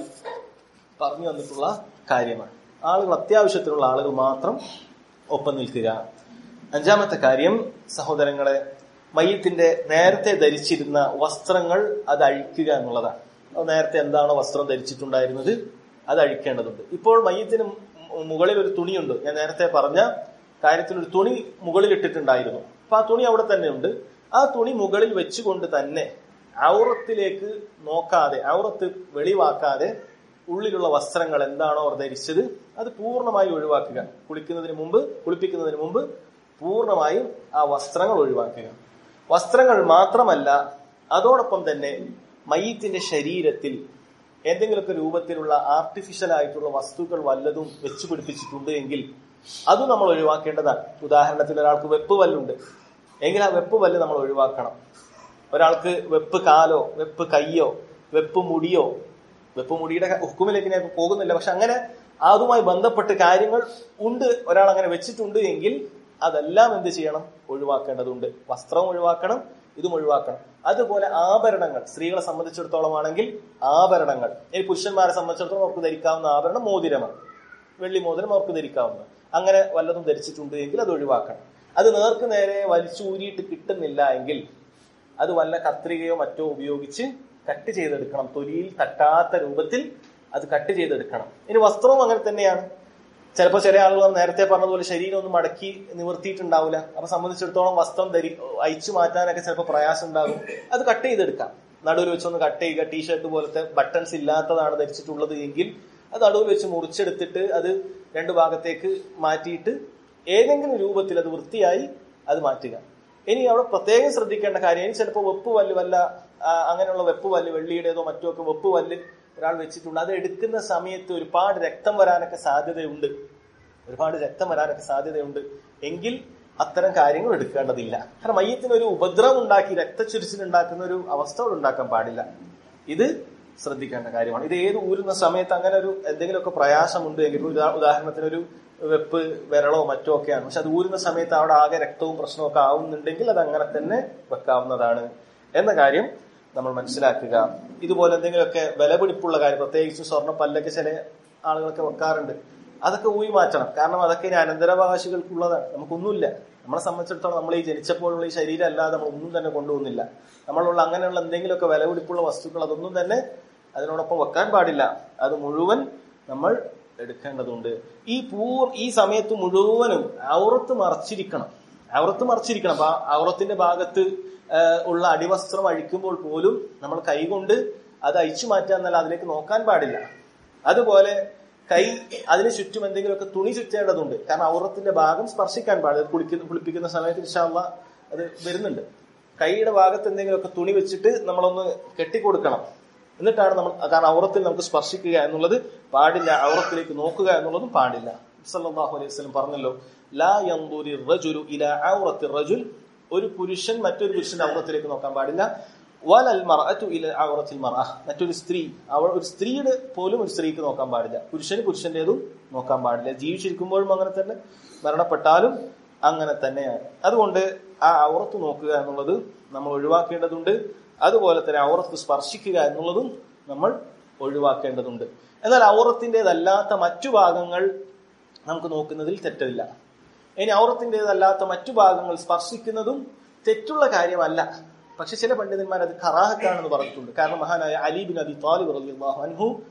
പറഞ്ഞു വന്നിട്ടുള്ള കാര്യമാണ് ആളുകൾ അത്യാവശ്യത്തിനുള്ള ആളുകൾ മാത്രം ഒപ്പം നിൽക്കുക അഞ്ചാമത്തെ കാര്യം സഹോദരങ്ങളെ മയ്യത്തിന്റെ നേരത്തെ ധരിച്ചിരുന്ന വസ്ത്രങ്ങൾ അത് അഴിക്കുക എന്നുള്ളതാണ് അത് നേരത്തെ എന്താണോ വസ്ത്രം ധരിച്ചിട്ടുണ്ടായിരുന്നത് അത് അഴിക്കേണ്ടതുണ്ട് ഇപ്പോൾ മയ്യത്തിന് മു- മുകളിൽ ഒരു തുണിയുണ്ട് ഞാൻ നേരത്തെ പറഞ്ഞ കാര്യത്തിൽ ഒരു തുണി മുകളിൽ ഇട്ടിട്ടുണ്ടായിരുന്നു അപ്പൊ ആ തുണി അവിടെ തന്നെ ഉണ്ട് ആ തുണി മുകളിൽ വെച്ചുകൊണ്ട് തന്നെ ഔറത്തിലേക്ക് നോക്കാതെ ഔറത്ത് വെളിവാക്കാതെ ഉള്ളിലുള്ള വസ്ത്രങ്ങൾ എന്താണോ അവർ ധരിച്ചത് അത് പൂർണ്ണമായി ഒഴിവാക്കുക കുളിക്കുന്നതിന് മുമ്പ് കുളിപ്പിക്കുന്നതിന് മുമ്പ് പൂർണ്ണമായും ആ വസ്ത്രങ്ങൾ ഒഴിവാക്കുക വസ്ത്രങ്ങൾ മാത്രമല്ല അതോടൊപ്പം തന്നെ മയ്യത്തിന്റെ ശരീരത്തിൽ എന്തെങ്കിലുമൊക്കെ രൂപത്തിലുള്ള ആർട്ടിഫിഷ്യൽ ആയിട്ടുള്ള വസ്തുക്കൾ വല്ലതും വെച്ചു പിടിപ്പിച്ചിട്ടുണ്ട് എങ്കിൽ അതും നമ്മൾ ഒഴിവാക്കേണ്ടതാണ് ഉദാഹരണത്തിന് ഒരാൾക്ക് വെപ്പ് പല്ലുണ്ട് എങ്കിൽ ആ വെപ്പ് പല്ല് നമ്മൾ ഒഴിവാക്കണം ഒരാൾക്ക് വെപ്പ് കാലോ വെപ്പ് കയ്യോ വെപ്പ് മുടിയോ വെപ്പ് മുടിയുടെ ഹുക്കുമിലേക്ക് ഞാൻ ഇപ്പൊ പോകുന്നില്ല പക്ഷെ അങ്ങനെ അതുമായി ബന്ധപ്പെട്ട് കാര്യങ്ങൾ ഉണ്ട് ഒരാൾ അങ്ങനെ വെച്ചിട്ടുണ്ട് എങ്കിൽ അതെല്ലാം എന്ത് ചെയ്യണം ഒഴിവാക്കേണ്ടതുണ്ട് വസ്ത്രം ഒഴിവാക്കണം ഇതും ഒഴിവാക്കണം അതുപോലെ ആഭരണങ്ങൾ സ്ത്രീകളെ സംബന്ധിച്ചിടത്തോളം ആണെങ്കിൽ ആഭരണങ്ങൾ ഇനി പുരുഷന്മാരെ സംബന്ധിച്ചിടത്തോളം അവർക്ക് ധരിക്കാവുന്ന ആഭരണം മോതിരമാണ് വെള്ളി മോതിരം അവർക്ക് ധരിക്കാവുന്നത് അങ്ങനെ വല്ലതും ധരിച്ചിട്ടുണ്ട് എങ്കിൽ അത് ഒഴിവാക്കണം അത് നേർക്ക് നേരെ വലിച്ചൂരിയിട്ട് കിട്ടുന്നില്ല എങ്കിൽ അത് വല്ല കത്രികയോ മറ്റോ ഉപയോഗിച്ച് കട്ട് ചെയ്തെടുക്കണം തൊലിയിൽ തട്ടാത്ത രൂപത്തിൽ അത് കട്ട് ചെയ്തെടുക്കണം ഇനി വസ്ത്രവും അങ്ങനെ തന്നെയാണ് ചിലപ്പോൾ ചില ആളുകൾ നേരത്തെ പറഞ്ഞതുപോലെ ശരീരം ഒന്നും മടക്കി നിവർത്തിയിട്ടുണ്ടാവില്ല അപ്പൊ സംബന്ധിച്ചിടത്തോളം വസ്ത്രം ധരി അയച്ചു മാറ്റാനൊക്കെ ചിലപ്പോൾ പ്രയാസം ഉണ്ടാകും അത് കട്ട് ചെയ്തെടുക്കാം നടുവിൽ വെച്ചൊന്ന് കട്ട് ചെയ്യുക ടീഷർട്ട് പോലത്തെ ബട്ടൺസ് ഇല്ലാത്തതാണ് ധരിച്ചിട്ടുള്ളത് എങ്കിൽ അത് നടുവിൽ വെച്ച് മുറിച്ചെടുത്തിട്ട് അത് രണ്ട് ഭാഗത്തേക്ക് മാറ്റിയിട്ട് ഏതെങ്കിലും രൂപത്തിൽ അത് വൃത്തിയായി അത് മാറ്റുക ഇനി അവിടെ പ്രത്യേകം ശ്രദ്ധിക്കേണ്ട കാര്യം ഇനി ചിലപ്പോൾ വെപ്പ് വല്ല് വല്ല ആ, അങ്ങനെയുള്ള വെപ്പ് വല്ല് വെള്ളിയുടേതോ മറ്റോ ഒക്കെ വെപ്പ് വല്ല് ഒരാൾ വെച്ചിട്ടുണ്ട് അത് എടുക്കുന്ന സമയത്ത് ഒരുപാട് രക്തം വരാനൊക്കെ സാധ്യതയുണ്ട് ഒരുപാട് രക്തം വരാനൊക്കെ സാധ്യതയുണ്ട് എങ്കിൽ അത്തരം കാര്യങ്ങൾ എടുക്കേണ്ടതില്ല കാരണം മയ്യത്തിന് ഒരു ഉപദ്രവം ഉണ്ടാക്കി രക്തച്ചൊരിച്ചിൽ ഉണ്ടാക്കുന്ന ഒരു അവസ്ഥ അവിടെ ഉണ്ടാക്കാൻ പാടില്ല ഇത് ശ്രദ്ധിക്കേണ്ട കാര്യമാണ് ഇത് ഏത് ഊരുന്ന സമയത്ത് അങ്ങനെ ഒരു എന്തെങ്കിലുമൊക്കെ പ്രയാസമുണ്ട് എങ്കിൽ ഒരു ഉദാ- ഉദാഹരണത്തിന് ഒരു വെപ്പ് വിരളോ മറ്റോ ഒക്കെയാണ് പക്ഷെ അത് ഊരുന്ന സമയത്ത് അവിടെ ആകെ രക്തവും പ്രശ്നവും ഒക്കെ ആവുന്നുണ്ടെങ്കിൽ അത് അങ്ങനെ തന്നെ വെക്കാവുന്നതാണ് എന്ന കാര്യം നമ്മൾ മനസ്സിലാക്കുക ഇതുപോലെ എന്തെങ്കിലുമൊക്കെ വിലപിടിപ്പുള്ള കാര്യം പ്രത്യേകിച്ച് സ്വർണ്ണ പല്ലൊക്കെ ചില ആളുകളൊക്കെ വെക്കാറുണ്ട് അതൊക്കെ ഊയി മാറ്റണം കാരണം അതൊക്കെ ഇനി അനന്തരാവകാശികൾക്കുള്ളതാണ് നമുക്കൊന്നുമില്ല നമ്മളെ സംബന്ധിച്ചിടത്തോളം നമ്മൾ ഈ ജനിച്ചപ്പോഴുള്ള ഈ ശരീരം അല്ലാതെ നമ്മൾ ഒന്നും തന്നെ കൊണ്ടുപോകുന്നില്ല നമ്മളുള്ള അങ്ങനെയുള്ള എന്തെങ്കിലുമൊക്കെ വിലപിടിപ്പുള്ള വസ്തുക്കൾ അതൊന്നും തന്നെ അതിനോടൊപ്പം വെക്കാൻ പാടില്ല അത് മുഴുവൻ നമ്മൾ എടുക്കേണ്ടതുണ്ട് ഈ പൂ ഈ സമയത്ത് മുഴുവനും ഔറത്ത് മറച്ചിരിക്കണം ഔറത്ത് മറച്ചിരിക്കണം അപ്പൊ ആ ഔറത്തിന്റെ ഭാഗത്ത് ആ, ഉള്ള അടിവസ്ത്രം അഴിക്കുമ്പോൾ പോലും നമ്മൾ കൈകൊണ്ട് അത് അഴിച്ചു മാറ്റുക എന്നല്ല അതിലേക്ക് നോക്കാൻ പാടില്ല അതുപോലെ കൈ അതിന് ചുറ്റും എന്തെങ്കിലുമൊക്കെ തുണി ചുറ്റേണ്ടതുണ്ട് കാരണം ഔറത്തിന്റെ ഭാഗം സ്പർശിക്കാൻ പാടില്ല അത് കുളിക്കുന്ന കുളിപ്പിക്കുന്ന സമയത്ത് ഇൻഷാല്ല അത് വരുന്നുണ്ട് കൈയുടെ ഭാഗത്ത് എന്തെങ്കിലുമൊക്കെ തുണി വെച്ചിട്ട് നമ്മളൊന്ന് കെട്ടിക്കൊടുക്കണം എന്നിട്ടാണ് നമ്മൾ കാരണം ഔറത്തിൽ നമുക്ക് സ്പർശിക്കുക എന്നുള്ളത് പാടില്ല ഔറത്തിലേക്ക് നോക്കുക എന്നുള്ളതും പാടില്ല സല്ലല്ലാഹു അലൈഹി വസല്ലം പറഞ്ഞല്ലോ ലാ യൻദുരി റജുലു ഇലാ ഔറത്തി റജുൽ ഒരു പുരുഷൻ മറ്റൊരു പുരുഷന്റെ ഔറത്തിലേക്ക് നോക്കാൻ പാടില്ല വലൽ മർഅതു ഇല ഔറത്തിൽ മർഅ മറ്റൊരു സ്ത്രീ അവൾ ഒരു സ്ത്രീയുടെ പോലും ഒരു സ്ത്രീക്ക് നോക്കാൻ പാടില്ല പുരുഷന് പുരുഷന്റേതും നോക്കാൻ പാടില്ല ജീവിച്ചിരിക്കുമ്പോഴും അങ്ങനെ തന്നെ മരണപ്പെട്ടാലും അങ്ങനെ തന്നെയാണ് അതുകൊണ്ട് ആ ഔറത്ത് നോക്കുക എന്നുള്ളത് നമ്മൾ ഒഴിവാക്കേണ്ടതുണ്ട് അതുപോലെ തന്നെ ഔറത്ത് സ്പർശിക്കുക എന്നുള്ളതും നമ്മൾ ഒഴിവാക്കേണ്ടതുണ്ട് എന്നാൽ ഔറത്തിൻ്റെതല്ലാത്ത മറ്റു ഭാഗങ്ങൾ നമുക്ക് നോക്കുന്നതിൽ തെറ്റില്ല ഇനി ഔറത്തിൻ്റെതല്ലാത്ത മറ്റു ഭാഗങ്ങൾ സ്പർശിക്കുന്നതും തെറ്റുള്ള കാര്യമല്ല പക്ഷെ ചില പണ്ഡിതന്മാർ അത് കറാഹത്താണെന്ന് പറഞ്ഞിട്ടുണ്ട് കാരണം മഹാനായ അലി ബിൻ അബി താലിബ് റളിയല്ലാഹു അൻഹു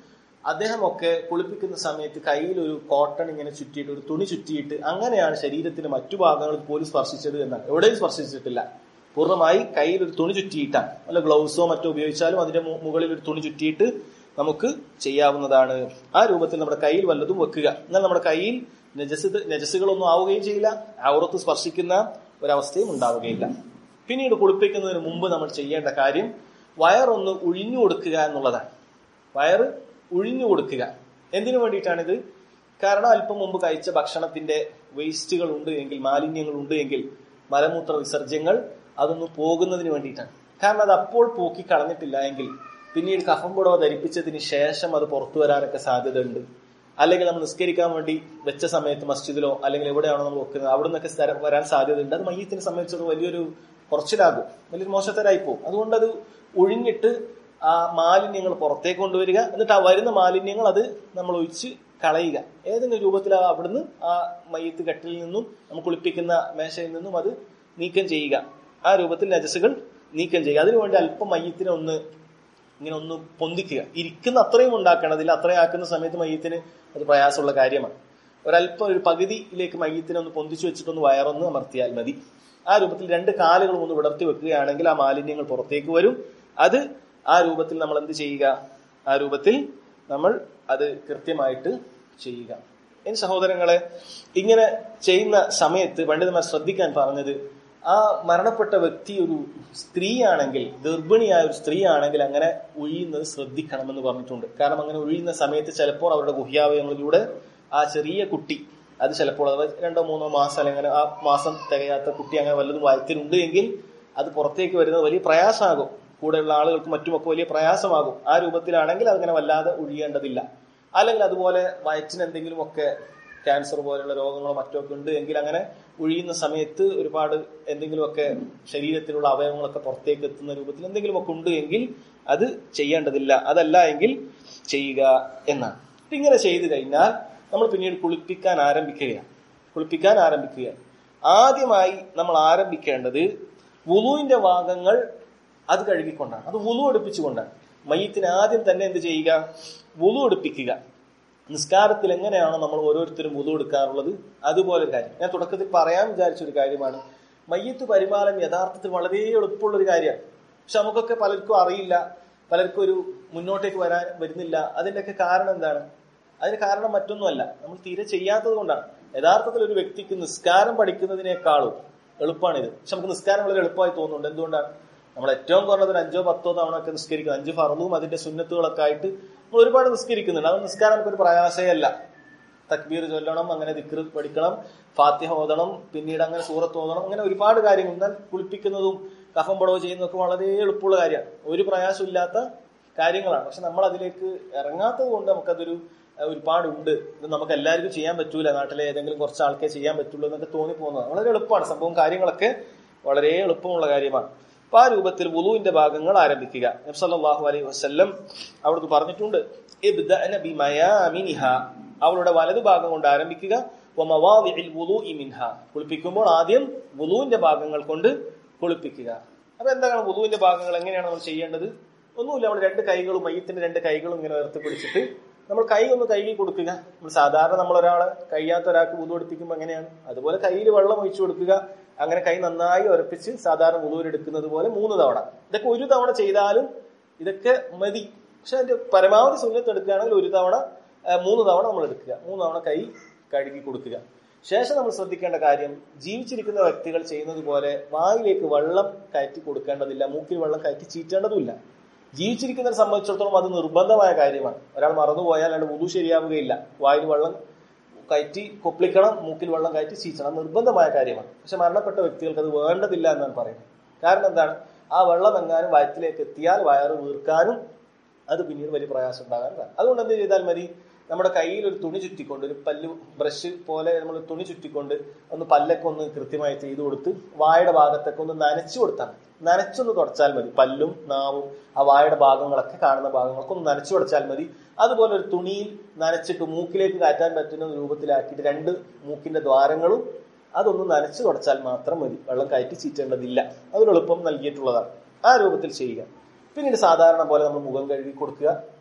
അദ്ദേഹമൊക്കെ കുളിപ്പിക്കുന്ന സമയത്ത് കയ്യിൽ ഒരു കോട്ടൺ ഇങ്ങനെ ചുറ്റിയിട്ട് ഒരു തുണി ചുറ്റിയിട്ട് അങ്ങനെയാണ് ശരീരത്തിന്റെ മറ്റു ഭാഗങ്ങളിൽ പോലും സ്പർശിച്ചത് എന്നാണ് എവിടെയും സ്പർശിച്ചിട്ടില്ല പൂർണ്ണമായി കയ്യിൽ ഒരു തുണി ചുറ്റിയിട്ടാണ് വല്ല ഗ്ലൗസോ മറ്റോ ഉപയോഗിച്ചാലും അതിന്റെ മു- മുകളിൽ ഒരു തുണി ചുറ്റിയിട്ട് നമുക്ക് ചെയ്യാവുന്നതാണ് ആ രൂപത്തിൽ നമ്മുടെ കയ്യിൽ വല്ലതും വെക്കുക എന്നാൽ നമ്മുടെ കയ്യിൽ നജസ് നജസുകളൊന്നും ആവുകയും ചെയ്യില്ല ഔറത്ത് സ്പർശിക്കുന്ന ഒരവസ്ഥയും ഉണ്ടാവുകയില്ല പിന്നീട് കുളിപ്പിക്കുന്നതിന് മുമ്പ് നമ്മൾ ചെയ്യേണ്ട കാര്യം വയറൊന്ന് ഒഴിഞ്ഞു കൊടുക്കുക എന്നുള്ളതാണ് വയറ് ഒഴിഞ്ഞു കൊടുക്കുക എന്തിനു വേണ്ടിയിട്ടാണിത് കാരണം അല്പം മുമ്പ് കഴിച്ച ഭക്ഷണത്തിന്റെ വേസ്റ്റുകൾ ഉണ്ട് എങ്കിൽ മാലിന്യങ്ങൾ ഉണ്ട് എങ്കിൽ മലമൂത്ര വിസർജ്യങ്ങൾ അതൊന്ന് പോകുന്നതിന് വേണ്ടിയിട്ടാണ് കാരണം അത് അപ്പോൾ പോക്കി കളഞ്ഞിട്ടില്ല എങ്കിൽ പിന്നീട് കഫം പുടവ ധരിപ്പിച്ചതിന് ശേഷം അത് പുറത്തു വരാനൊക്കെ സാധ്യതയുണ്ട് അല്ലെങ്കിൽ നമ്മൾ നിസ്കരിക്കാൻ വേണ്ടി വെച്ച സമയത്ത് മസ്ജിദിലോ അല്ലെങ്കിൽ എവിടെയാണോ നമ്മൾ വെക്കുന്നത് അവിടെ നിന്നൊക്കെ സ്ഥലം വരാൻ സാധ്യതയുണ്ട് അത് മയ്യത്തിനെ സംബന്ധിച്ചത് വലിയൊരു കുറച്ചിലാകും വലിയൊരു മോശത്തരായി പോകും അതുകൊണ്ട് അത് ഒഴിഞ്ഞിട്ട് ആ മാലിന്യങ്ങൾ പുറത്തേക്ക് കൊണ്ടുവരിക എന്നിട്ട് ആ വരുന്ന മാലിന്യങ്ങൾ അത് നമ്മൾ ഒഴിച്ച് കളയുക ഏതെങ്കിലും രൂപത്തിൽ ആ അവിടുന്ന് ആ മയ്യത്ത് കെട്ടിൽ നിന്നും നമ്മൾ കുളിപ്പിക്കുന്ന മേശയിൽ നിന്നും അത് നീക്കം ചെയ്യുക ആ രൂപത്തിൽ നജസുകൾ നീക്കം ചെയ്യുക അതിനുവേണ്ടി അല്പം മയ്യത്തിനെ ഒന്ന് ഇങ്ങനെ ഒന്ന് പൊന്തിക്കുക ഇരിക്കുന്ന അത്രയും ഉണ്ടാക്കണതില്ല അത്രയും ആക്കുന്ന സമയത്ത് മയ്യത്തിന് അത് പ്രയാസമുള്ള കാര്യമാണ് ഒരല്പം ഒരു പകുതിയിലേക്ക് മയ്യത്തിനെ ഒന്ന് പൊന്തിച്ചു വെച്ചിട്ടൊന്ന് വയറൊന്ന് അമർത്തിയാൽ മതി ആ രൂപത്തിൽ രണ്ട് കാലുകളും ഒന്ന് വിടർത്തി വെക്കുകയാണെങ്കിൽ ആ മാലിന്യങ്ങൾ പുറത്തേക്ക് വരും അത് ആ രൂപത്തിൽ നമ്മൾ എന്ത് ചെയ്യുക ആ രൂപത്തിൽ നമ്മൾ അത് കൃത്യമായിട്ട് ചെയ്യുക ഇനി സഹോദരങ്ങളെ ഇങ്ങനെ ചെയ്യുന്ന സമയത്ത് പണ്ഡിതന്മാർ ശ്രദ്ധിക്കാൻ പറഞ്ഞത് ആ മരണപ്പെട്ട വ്യക്തി ഒരു സ്ത്രീയാണെങ്കിൽ ഗർഭിണിയായ ഒരു സ്ത്രീ ആണെങ്കിൽ അങ്ങനെ ഒഴിയുന്നത് ശ്രദ്ധിക്കണമെന്ന് പറഞ്ഞിട്ടുണ്ട് കാരണം അങ്ങനെ ഒഴിയുന്ന സമയത്ത് ചിലപ്പോൾ അവരുടെ ഗുഹ്യാവയവങ്ങളിലൂടെ ആ ചെറിയ കുട്ടി അത് ചിലപ്പോൾ അഥവാ രണ്ടോ മൂന്നോ മാസം അല്ലെങ്കിൽ അങ്ങനെ ആ മാസം തികയാത്ത കുട്ടി അങ്ങനെ വല്ലതും വയറ്റിലുണ്ട് എങ്കിൽ അത് പുറത്തേക്ക് വരുന്നത് വലിയ പ്രയാസമാകും കൂടെയുള്ള ആളുകൾക്ക് മറ്റുമൊക്കെ വലിയ പ്രയാസമാകും ആ രൂപത്തിലാണെങ്കിൽ അതങ്ങനെ വല്ലാതെ ഒഴിയേണ്ടതില്ല അല്ലെങ്കിൽ അതുപോലെ വയറ്റിന് എന്തെങ്കിലും ഒക്കെ ക്യാൻസർ പോലെയുള്ള രോഗങ്ങളോ മറ്റോ ഒക്കെ ഉണ്ട് എങ്കിൽ അങ്ങനെ ഒഴിയുന്ന സമയത്ത് ഒരുപാട് എന്തെങ്കിലുമൊക്കെ ശരീരത്തിലുള്ള അവയവങ്ങളൊക്കെ പുറത്തേക്ക് എത്തുന്ന രൂപത്തിൽ എന്തെങ്കിലുമൊക്കെ ഉണ്ട് എങ്കിൽ അത് ചെയ്യേണ്ടതില്ല അതല്ല എങ്കിൽ ചെയ്യുക എന്നാണ് ഇങ്ങനെ ചെയ്തു കഴിഞ്ഞാൽ നമ്മൾ പിന്നീട് കുളിപ്പിക്കാൻ ആരംഭിക്കുകയാണ് കുളിപ്പിക്കാൻ ആരംഭിക്കുകയാണ് ആദ്യമായി നമ്മൾ ആരംഭിക്കേണ്ടത് വുളുവിന്റെ ഭാഗങ്ങൾ അത് കഴുകിക്കൊണ്ടാണ് അത് വുളു എടുപ്പിച്ചുകൊണ്ടാണ് മയ്യത്തിന് ആദ്യം തന്നെ എന്ത് ചെയ്യുക വുളു എടുപ്പിക്കുക നിസ്കാരത്തിൽ എങ്ങനെയാണോ നമ്മൾ ഓരോരുത്തരും വുളു എടുക്കാറുള്ളത് അതുപോലെ ഒരു കാര്യം ഞാൻ തുടക്കത്തിൽ പറയാൻ വിചാരിച്ച ഒരു കാര്യമാണ് മയ്യത്ത് പരിപാലനം യഥാർത്ഥത്തിൽ വളരെ എളുപ്പമുള്ള ഒരു കാര്യമാണ് പക്ഷെ നമുക്കൊക്കെ പലർക്കും അറിയില്ല പലർക്കും ഒരു മുന്നോട്ടേക്ക് വരാൻ വരുന്നില്ല അതിന്റെയൊക്കെ കാരണം എന്താണ് അതിന് കാരണം മറ്റൊന്നുമല്ല നമ്മൾ തീരെ ചെയ്യാത്തത് കൊണ്ടാണ് യഥാർത്ഥത്തിൽ ഒരു വ്യക്തിക്ക് നിസ്കാരം പഠിക്കുന്നതിനേക്കാളും എളുപ്പമാണിത് പക്ഷെ നമുക്ക് നിസ്കാരം വളരെ എളുപ്പമായി തോന്നുന്നുണ്ട് എന്തുകൊണ്ടാണ് നമ്മൾ ഏറ്റവും കുറഞ്ഞത് ഒരു അഞ്ചോ പത്തോ തവണ ഒക്കെ നിസ്കരിക്കുന്നത് അഞ്ച് ഫറലും അതിന്റെ സുന്നത്തുകളൊക്കെ ആയിട്ട് നമ്മൾ ഒരുപാട് നിസ്കരിക്കുന്നുണ്ട് അത് നിസ്കാരം നമുക്കൊരു പ്രയാസേ അല്ല തക്ബീർ ചൊല്ലണം അങ്ങനെ ദിക്ർ പഠിക്കണം ഫാത്തിഹ ഓതണം പിന്നീട് അങ്ങനെ സൂറത്ത് ഓതണം അങ്ങനെ ഒരുപാട് കാര്യങ്ങൾ എന്നാൽ കുളിപ്പിക്കുന്നതും കഫം പടവ് ചെയ്യുന്നതൊക്കെ വളരെ എളുപ്പമുള്ള കാര്യമാണ് ഒരു പ്രയാസമില്ലാത്ത കാര്യങ്ങളാണ് പക്ഷെ നമ്മൾ അതിലേക്ക് ഇറങ്ങാത്തത് കൊണ്ട് നമുക്കതൊരു അഹ് ഒരുപാടുണ്ട് ഇത് നമുക്ക് എല്ലാവർക്കും ചെയ്യാൻ പറ്റൂല നാട്ടിലെ ഏതെങ്കിലും കുറച്ച് ആൾക്കേ ചെയ്യാൻ പറ്റുള്ളൂ എന്നൊക്കെ തോന്നിപ്പോകുന്നത് വളരെ എളുപ്പമാണ് സംഭവം കാര്യങ്ങളൊക്കെ വളരെ എളുപ്പമുള്ള കാര്യമാണ് അപ്പൊ ആ രൂപത്തിൽ വുളുവിന്റെ ഭാഗങ്ങൾ ആരംഭിക്കുക നബ്സല്ലാഹു അലൈഹി വസ്ല്ലം അവിടുന്ന് പറഞ്ഞിട്ടുണ്ട് ഇബ്ദഅന ബിമയാമിനിഹ അവളുടെ വലതു ഭാഗം കൊണ്ട് ആരംഭിക്കുക വമവാദിഇൽ വുളൂഇ മിൻഹ കുളിപ്പിക്കുമ്പോൾ ആദ്യം വുളുവിന്റെ ഭാഗങ്ങൾ കൊണ്ട് കുളിപ്പിക്കുക അപ്പൊ എന്താണ് വുളുവിന്റെ ഭാഗങ്ങൾ എങ്ങനെയാണ് നമ്മൾ ചെയ്യേണ്ടത് ഒന്നുമില്ല നമ്മൾ രണ്ട് കൈകളും മയ്യത്തിന്റെ രണ്ട് കൈകളും ഇങ്ങനെ ഉയർത്തി പിടിച്ചിട്ട് നമ്മൾ കൈ ഒന്ന് കഴുകി കൊടുക്കുക നമ്മൾ സാധാരണ നമ്മൾ ഒരാളെ കഴിയാത്ത ഒരാൾക്ക് വുളു എടുപ്പിക്കുമ്പോൾ എങ്ങനെയാണ് അതുപോലെ കയ്യിൽ വെള്ളം ഒഴിച്ചു കൊടുക്കുക അങ്ങനെ കൈ നന്നായി ഉറപ്പിച്ച് സാധാരണ വുളുവിനെടുക്കുന്നത് പോലെ മൂന്ന് തവണ ഇതൊക്കെ ഒരു തവണ ചെയ്താലും ഇതൊക്കെ മതി പക്ഷെ അതിന്റെ പരമാവധി സുന്നത്ത് എടുക്കുകയാണെങ്കിൽ ഒരു തവണ ആ, മൂന്ന് തവണ നമ്മൾ എടുക്കുക മൂന്ന് തവണ കൈ കഴുകി കൊടുക്കുക ശേഷം നമ്മൾ ശ്രദ്ധിക്കേണ്ട കാര്യം ജീവിച്ചിരിക്കുന്ന വ്യക്തികൾ ചെയ്യുന്നത് പോലെ വായിലേക്ക് വെള്ളം കയറ്റി കൊടുക്കേണ്ടതില്ല മൂക്കിൽ വെള്ളം കയറ്റി ചീറ്റേണ്ടതുമില്ല ജീവിച്ചിരിക്കുന്നതിനെ സംബന്ധിച്ചിടത്തോളം അത് നിർബന്ധമായ കാര്യമാണ് ഒരാൾ മറന്നുപോയാൽ അയാളുടെ മുതു ശരിയാവുകയില്ല വായിൽ വെള്ളം കയറ്റി കൊപ്പിളിക്കണം മൂക്കിൽ വെള്ളം കയറ്റി ചീച്ചണം നിർബന്ധമായ കാര്യമാണ് പക്ഷെ മരണപ്പെട്ട വ്യക്തികൾക്ക് അത് വേണ്ടതില്ല എന്നാണ് പറയുന്നത് കാരണം എന്താണ് ആ വെള്ളം എങ്ങാനും വയറ്റിലേക്ക് എത്തിയാൽ വയറ് വീർക്കാനും അത് പിന്നീട് വലിയ പ്രയാസം ഉണ്ടാകാൻ കാരണം അതുകൊണ്ട് എന്ത് ചെയ്താൽ മതി നമ്മുടെ കയ്യിൽ ഒരു തുണി ചുറ്റിക്കൊണ്ട് ഒരു പല്ല് ബ്രഷ് പോലെ നമ്മൾ തുണി ചുറ്റിക്കൊണ്ട് ഒന്ന് പല്ലൊക്കെ ഒന്ന് കൃത്യമായി ചെയ്തു കൊടുത്ത് വായുടെ ഭാഗത്തൊക്കെ ഒന്ന് നനച്ചു കൊടുത്താൽ മതി നനച്ചൊന്ന് തുടച്ചാൽ മതി പല്ലും നാവും ആ വായുടെ ഭാഗങ്ങളൊക്കെ കാണുന്ന ഭാഗങ്ങളൊക്കെ ഒന്ന് നനച്ചു തുടച്ചാൽ മതി അതുപോലെ ഒരു തുണിയിൽ നനച്ചിട്ട് മൂക്കിലേക്ക് കയറ്റാൻ പറ്റുന്ന രൂപത്തിലാക്കിയിട്ട് രണ്ട് മൂക്കിന്റെ ദ്വാരങ്ങളും അതൊന്ന് നനച്ചു തുടച്ചാൽ മാത്രം മതി വെള്ളം കയറ്റി ചീറ്റേണ്ടതില്ല അതൊരു എളുപ്പം നൽകിയിട്ടുള്ളതാണ് ആ രൂപത്തിൽ ചെയ്യുക പിന്നീട് സാധാരണ പോലെ നമ്മൾ മുഖം കഴുകി കൊടുക്കുക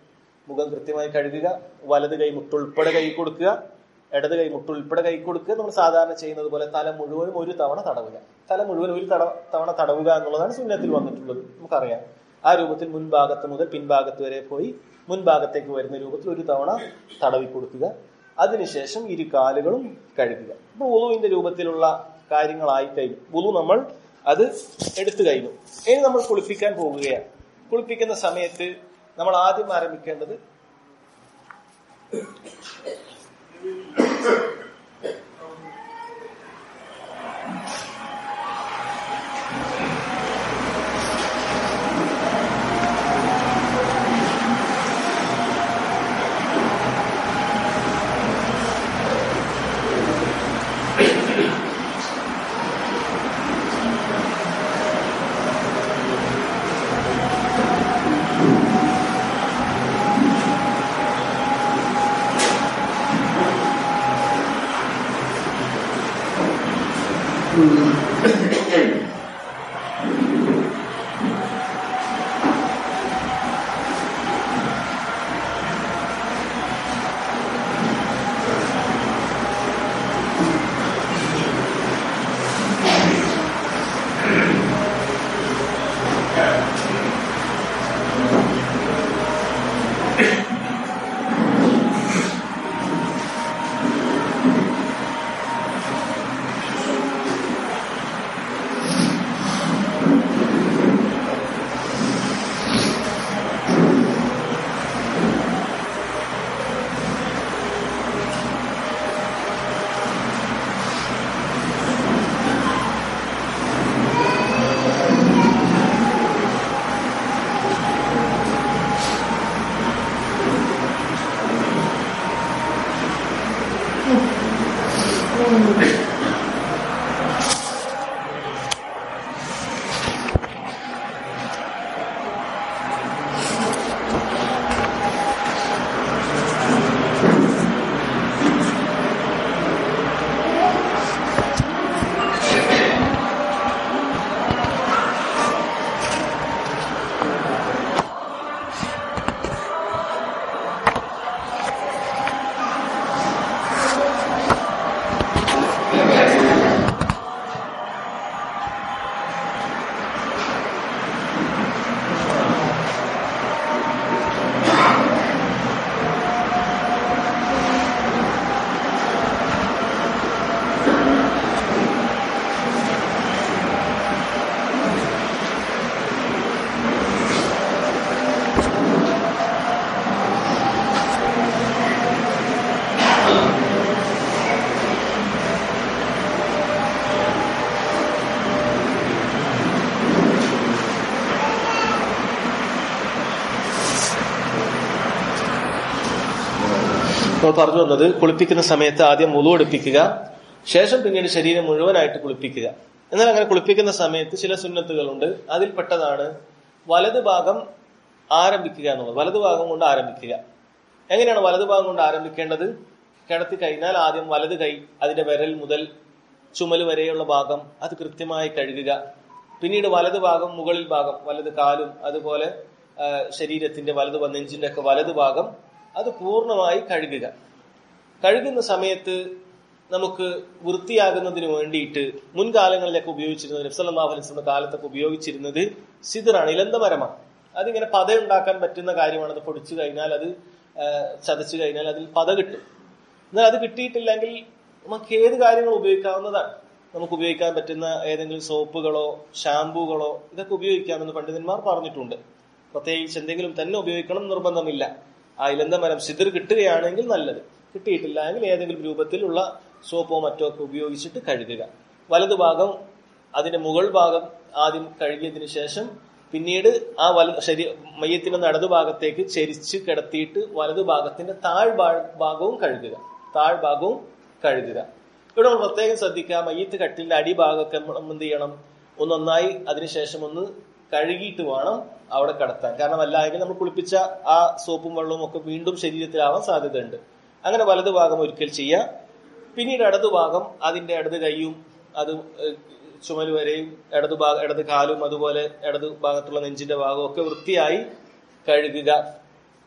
മുഖം കൃത്യമായി കഴുകുക വലത് കൈ മുട്ടുൾപ്പെടെ കൈ കൊടുക്കുക ഇടത് കൈ മുട്ടുൾപ്പെടെ കൈ കൊടുക്കുക നമ്മൾ സാധാരണ ചെയ്യുന്നത് പോലെ തല മുഴുവനും ഒരു തവണ തടവുക തല മുഴുവൻ ഒരു തട തവണ തടവുക എന്നുള്ളതാണ് സുന്നത്തിൽ വന്നിട്ടുള്ളത് നമുക്കറിയാം ആ രൂപത്തിൽ മുൻഭാഗത്ത് മുതൽ പിൻഭാഗത്ത് വരെ പോയി മുൻഭാഗത്തേക്ക് വരുന്ന രൂപത്തിൽ ഒരു തവണ തടവി കൊടുക്കുക അതിനുശേഷം ഇരു കാലുകളും കഴുകുക ഇപ്പൊ വുളുവിന്റെ രൂപത്തിലുള്ള കാര്യങ്ങളായി കഴിഞ്ഞു വുളു നമ്മൾ അത് എടുത്തു കഴിഞ്ഞു ഇനി നമ്മൾ കുളിപ്പിക്കാൻ പോവുകയാണ് കുളിപ്പിക്കുന്ന സമയത്ത് നമ്മൾ ആദ്യം ആരംഭിക്കേണ്ടത് നമ്മൾ പറഞ്ഞു വന്നത് കുളിപ്പിക്കുന്ന സമയത്ത് ആദ്യം മുളു എടുപ്പിക്കുക ശേഷം പിന്നീട് ശരീരം മുഴുവനായിട്ട് കുളിപ്പിക്കുക എന്നാൽ അങ്ങനെ കുളിപ്പിക്കുന്ന സമയത്ത് ചില സുന്നത്തുകളുണ്ട് അതിൽപ്പെട്ടതാണ് വലത് ഭാഗം ആരംഭിക്കുക എന്നുള്ളത് വലത് ഭാഗം കൊണ്ട് ആരംഭിക്കുക എങ്ങനെയാണ് വലത് ഭാഗം കൊണ്ട് ആരംഭിക്കേണ്ടത് കിടത്തി കഴിഞ്ഞാൽ ആദ്യം വലത് കൈ അതിന്റെ വിരൽ മുതൽ ചുമല് വരെയുള്ള ഭാഗം അത് കൃത്യമായി കഴുകുക പിന്നീട് വലത് ഭാഗം മുകളിൽ ഭാഗം വലത് കാലും അതുപോലെ ആ, ശരീരത്തിന്റെ വലത് ഭാഗം, നെഞ്ചിന്റെ ഒക്കെ വലത് ഭാഗം അത് പൂർണ്ണമായി കഴുകുക കഴുകുന്ന സമയത്ത് നമുക്ക് വൃത്തിയാകുന്നതിന് വേണ്ടിയിട്ട് മുൻകാലങ്ങളിലൊക്കെ ഉപയോഗിച്ചിരുന്നത് നബ്സല്ലാഹു അലൈഹി വസല്ലം കാലത്തൊക്കെ ഉപയോഗിച്ചിരുന്നത് സിദറാണ് ഇലന്ത മരമാണ് അതിങ്ങനെ പത ഉണ്ടാക്കാൻ പറ്റുന്ന കാര്യമാണ് അത് പൊടിച്ചു കഴിഞ്ഞാൽ അത് ആ, ചതച്ചു കഴിഞ്ഞാൽ അതിൽ പത കിട്ടും എന്നാൽ അത് കിട്ടിയിട്ടില്ലെങ്കിൽ നമുക്ക് ഏത് കാര്യങ്ങളും ഉപയോഗിക്കാവുന്നതാണ് നമുക്ക് ഉപയോഗിക്കാൻ പറ്റുന്ന ഏതെങ്കിലും സോപ്പുകളോ ഷാമ്പുകളോ ഇതൊക്കെ ഉപയോഗിക്കാമെന്ന് പണ്ഡിതന്മാർ പറഞ്ഞിട്ടുണ്ട് പ്രത്യേകിച്ച് എന്തെങ്കിലും തന്നെ ഉപയോഗിക്കണം എന്ന് നിർബന്ധമില്ല ആ ഇലന്ത മരം സിദർ കിട്ടുകയാണെങ്കിൽ നല്ലത് കിട്ടിയിട്ടില്ല എങ്കിൽ ഏതെങ്കിലും രൂപത്തിലുള്ള സോപ്പോ മറ്റോ ഒക്കെ ഉപയോഗിച്ചിട്ട് കഴുകുക വലതു ഭാഗം അതിന്റെ മുകൾ ഭാഗം ആദ്യം കഴുകിയതിനു ശേഷം പിന്നീട് ആ വല ശരീ മയ്യത്തിന്റെ നടതു ഭാഗത്തേക്ക് ചെരിച്ച് കിടത്തിയിട്ട് വലതു ഭാഗത്തിന്റെ താഴ് ഭാഗവും കഴുകുക താഴ് ഭാഗവും കഴുകുക ഇവിടെ നമ്മൾ പ്രത്യേകം ശ്രദ്ധിക്കുക മയ്യത്ത് കട്ടിലിന്റെ അടിഭാഗമൊക്കെ നമ്മൾ എന്ത് ചെയ്യണം ഒന്ന് നന്നായി അതിനുശേഷം ഒന്ന് കഴുകിയിട്ട് വേണം അവിടെ കിടത്താൻ കാരണം അല്ലായെങ്കിൽ നമ്മൾ കുളിപ്പിച്ച ആ സോപ്പും വെള്ളവും ഒക്കെ വീണ്ടും ശരീരത്തിലാവാൻ സാധ്യതയുണ്ട് അങ്ങനെ വലതു ഭാഗം ഒരിക്കൽ ചെയ്യുക പിന്നീട് ഇടതു ഭാഗം അതിന്റെ ഇടത് കൈയും അത് ഏഹ്, ചുമല് വരെയും ഇടതു ഭാഗം ഇടത് കാലും അതുപോലെ ഇടതു ഭാഗത്തുള്ള നെഞ്ചിന്റെ ഭാഗവും ഒക്കെ വൃത്തിയായി കഴുകുക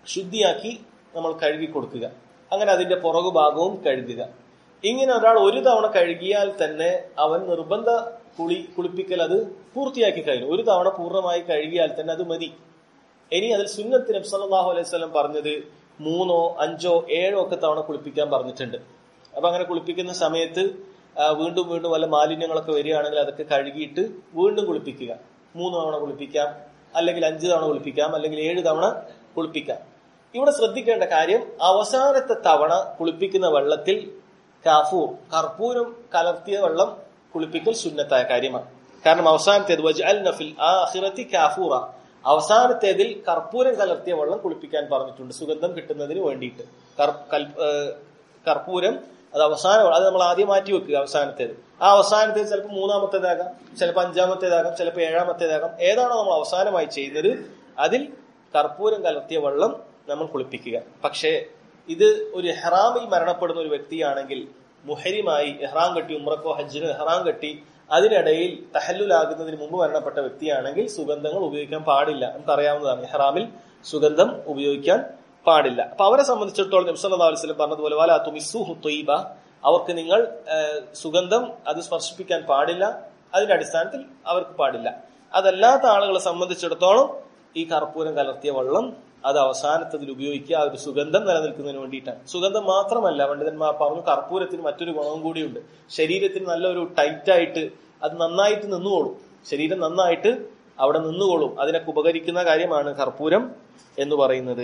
ശുദ്ധിയാക്കി നമ്മൾ കഴുകി കൊടുക്കുക അങ്ങനെ അതിന്റെ പുറകു ഭാഗവും കഴുകുക ഇങ്ങനെ ഒരാൾ ഒരു തവണ കഴുകിയാൽ തന്നെ അവൻ നിർബന്ധ കുളി കുളിപ്പിക്കൽ അത് പൂർത്തിയാക്കി കഴിഞ്ഞു ഒരു തവണ പൂർണ്ണമായി കഴുകിയാൽ തന്നെ അത് മതി ഇനി അതിൽ സുന്നത്ത് നബി സല്ലല്ലാഹു അലൈഹി വസല്ലം പറഞ്ഞത് മൂന്നോ അഞ്ചോ ഏഴോ ഒക്കെ തവണ കുളിപ്പിക്കാൻ പറഞ്ഞിട്ടുണ്ട് അപ്പൊ അങ്ങനെ കുളിപ്പിക്കുന്ന സമയത്ത് ആ, വീണ്ടും വീണ്ടും വല്ല മാലിന്യങ്ങളൊക്കെ വരികയാണെങ്കിൽ അതൊക്കെ കഴുകിയിട്ട് വീണ്ടും കുളിപ്പിക്കുക മൂന്ന് തവണ കുളിപ്പിക്കാം അല്ലെങ്കിൽ അഞ്ച് തവണ കുളിപ്പിക്കാം അല്ലെങ്കിൽ ഏഴ് തവണ കുളിപ്പിക്കാം ഇവിടെ ശ്രദ്ധിക്കേണ്ട കാര്യം അവസാനത്തെ തവണ കുളിപ്പിക്കുന്ന വെള്ളത്തിൽ കാഫൂർ കർപ്പൂരം കലർത്തിയ വെള്ളം കുളിപ്പിക്കൽ സുന്നത്തായ കാര്യമാണ് കാരണം അവസാനത്തേത് വജ്അൽന ഫിൽ ആഖിറതി കാഫൂറ അവസാനത്തേതിൽ കർപ്പൂരം കലർത്തിയ വെള്ളം കുളിപ്പിക്കാൻ പറഞ്ഞിട്ടുണ്ട് സുഗന്ധം കിട്ടുന്നതിന് വേണ്ടിയിട്ട് കർ- കൽ- ഏഹ് കർപ്പൂരം അത് അവസാനം അത് നമ്മൾ ആദ്യം മാറ്റി വെക്കുക അവസാനത്തേത് ആ അവസാനത്തേത് ചിലപ്പോൾ മൂന്നാമത്തേതാകാം ചിലപ്പോൾ അഞ്ചാമത്തേതാകാം ചിലപ്പോൾ ഏഴാമത്തേതാകാം ഏതാണോ നമ്മൾ അവസാനമായി ചെയ്യുന്നത് അതിൽ കർപ്പൂരം കലർത്തിയ വെള്ളം നമ്മൾ കുളിപ്പിക്കുക പക്ഷേ ഇത് ഒരു എഹ്റാമിൽ മരണപ്പെടുന്ന ഒരു വ്യക്തിയാണെങ്കിൽ മുഹരിമായി എഹ്റാം കെട്ടി ഉമ്രക്കോ ഹജ്ജിനോ എഹ്റാം കെട്ടി അതിനിടയിൽ തഹല്ലുലാകുന്നതിന് മുമ്പ് മരണപ്പെട്ട വ്യക്തിയാണെങ്കിൽ സുഗന്ധങ്ങൾ ഉപയോഗിക്കാൻ പാടില്ല നമുക്കറിയാവുന്നതാണ് എഹ്റാമിൽ സുഗന്ധം ഉപയോഗിക്കാൻ പാടില്ല അപ്പൊ അവരെ സംബന്ധിച്ചിടത്തോളം നബി സല്ലല്ലാഹു അലൈഹി വസല്ലം പറഞ്ഞതുപോലെ വലാ തുമിസ്സുഹു ത്വയ്ബ അവർക്ക് നിങ്ങൾ ഏഹ്, സുഗന്ധം അത് സ്പർശിപ്പിക്കാൻ പാടില്ല അതിന്റെ അടിസ്ഥാനത്തിൽ അവർക്ക് പാടില്ല അതല്ലാത്ത ആളുകളെ സംബന്ധിച്ചിടത്തോളം ഈ കർപ്പൂരം കലർത്തിയ വെള്ളം അത് അവസാനത്തതിൽ ഉപയോഗിക്കുക ആ ഒരു സുഗന്ധം നിലനിൽക്കുന്നതിന് വേണ്ടിയിട്ടാണ് സുഗന്ധം മാത്രമല്ല പണ്ഡിതന്മാർ പറഞ്ഞു കർപ്പൂരത്തിന് മറ്റൊരു ഗുണവും കൂടിയുണ്ട് ശരീരത്തിന് നല്ലൊരു ടൈറ്റ് ആയിട്ട് അത് നന്നായിട്ട് നിന്നുകൊള്ളും ശരീരം നന്നായിട്ട് അവിടെ നിന്നുകൊള്ളും അതിനൊക്കെ ഉപകരിക്കുന്ന കാര്യമാണ് കർപ്പൂരം എന്ന് പറയുന്നത്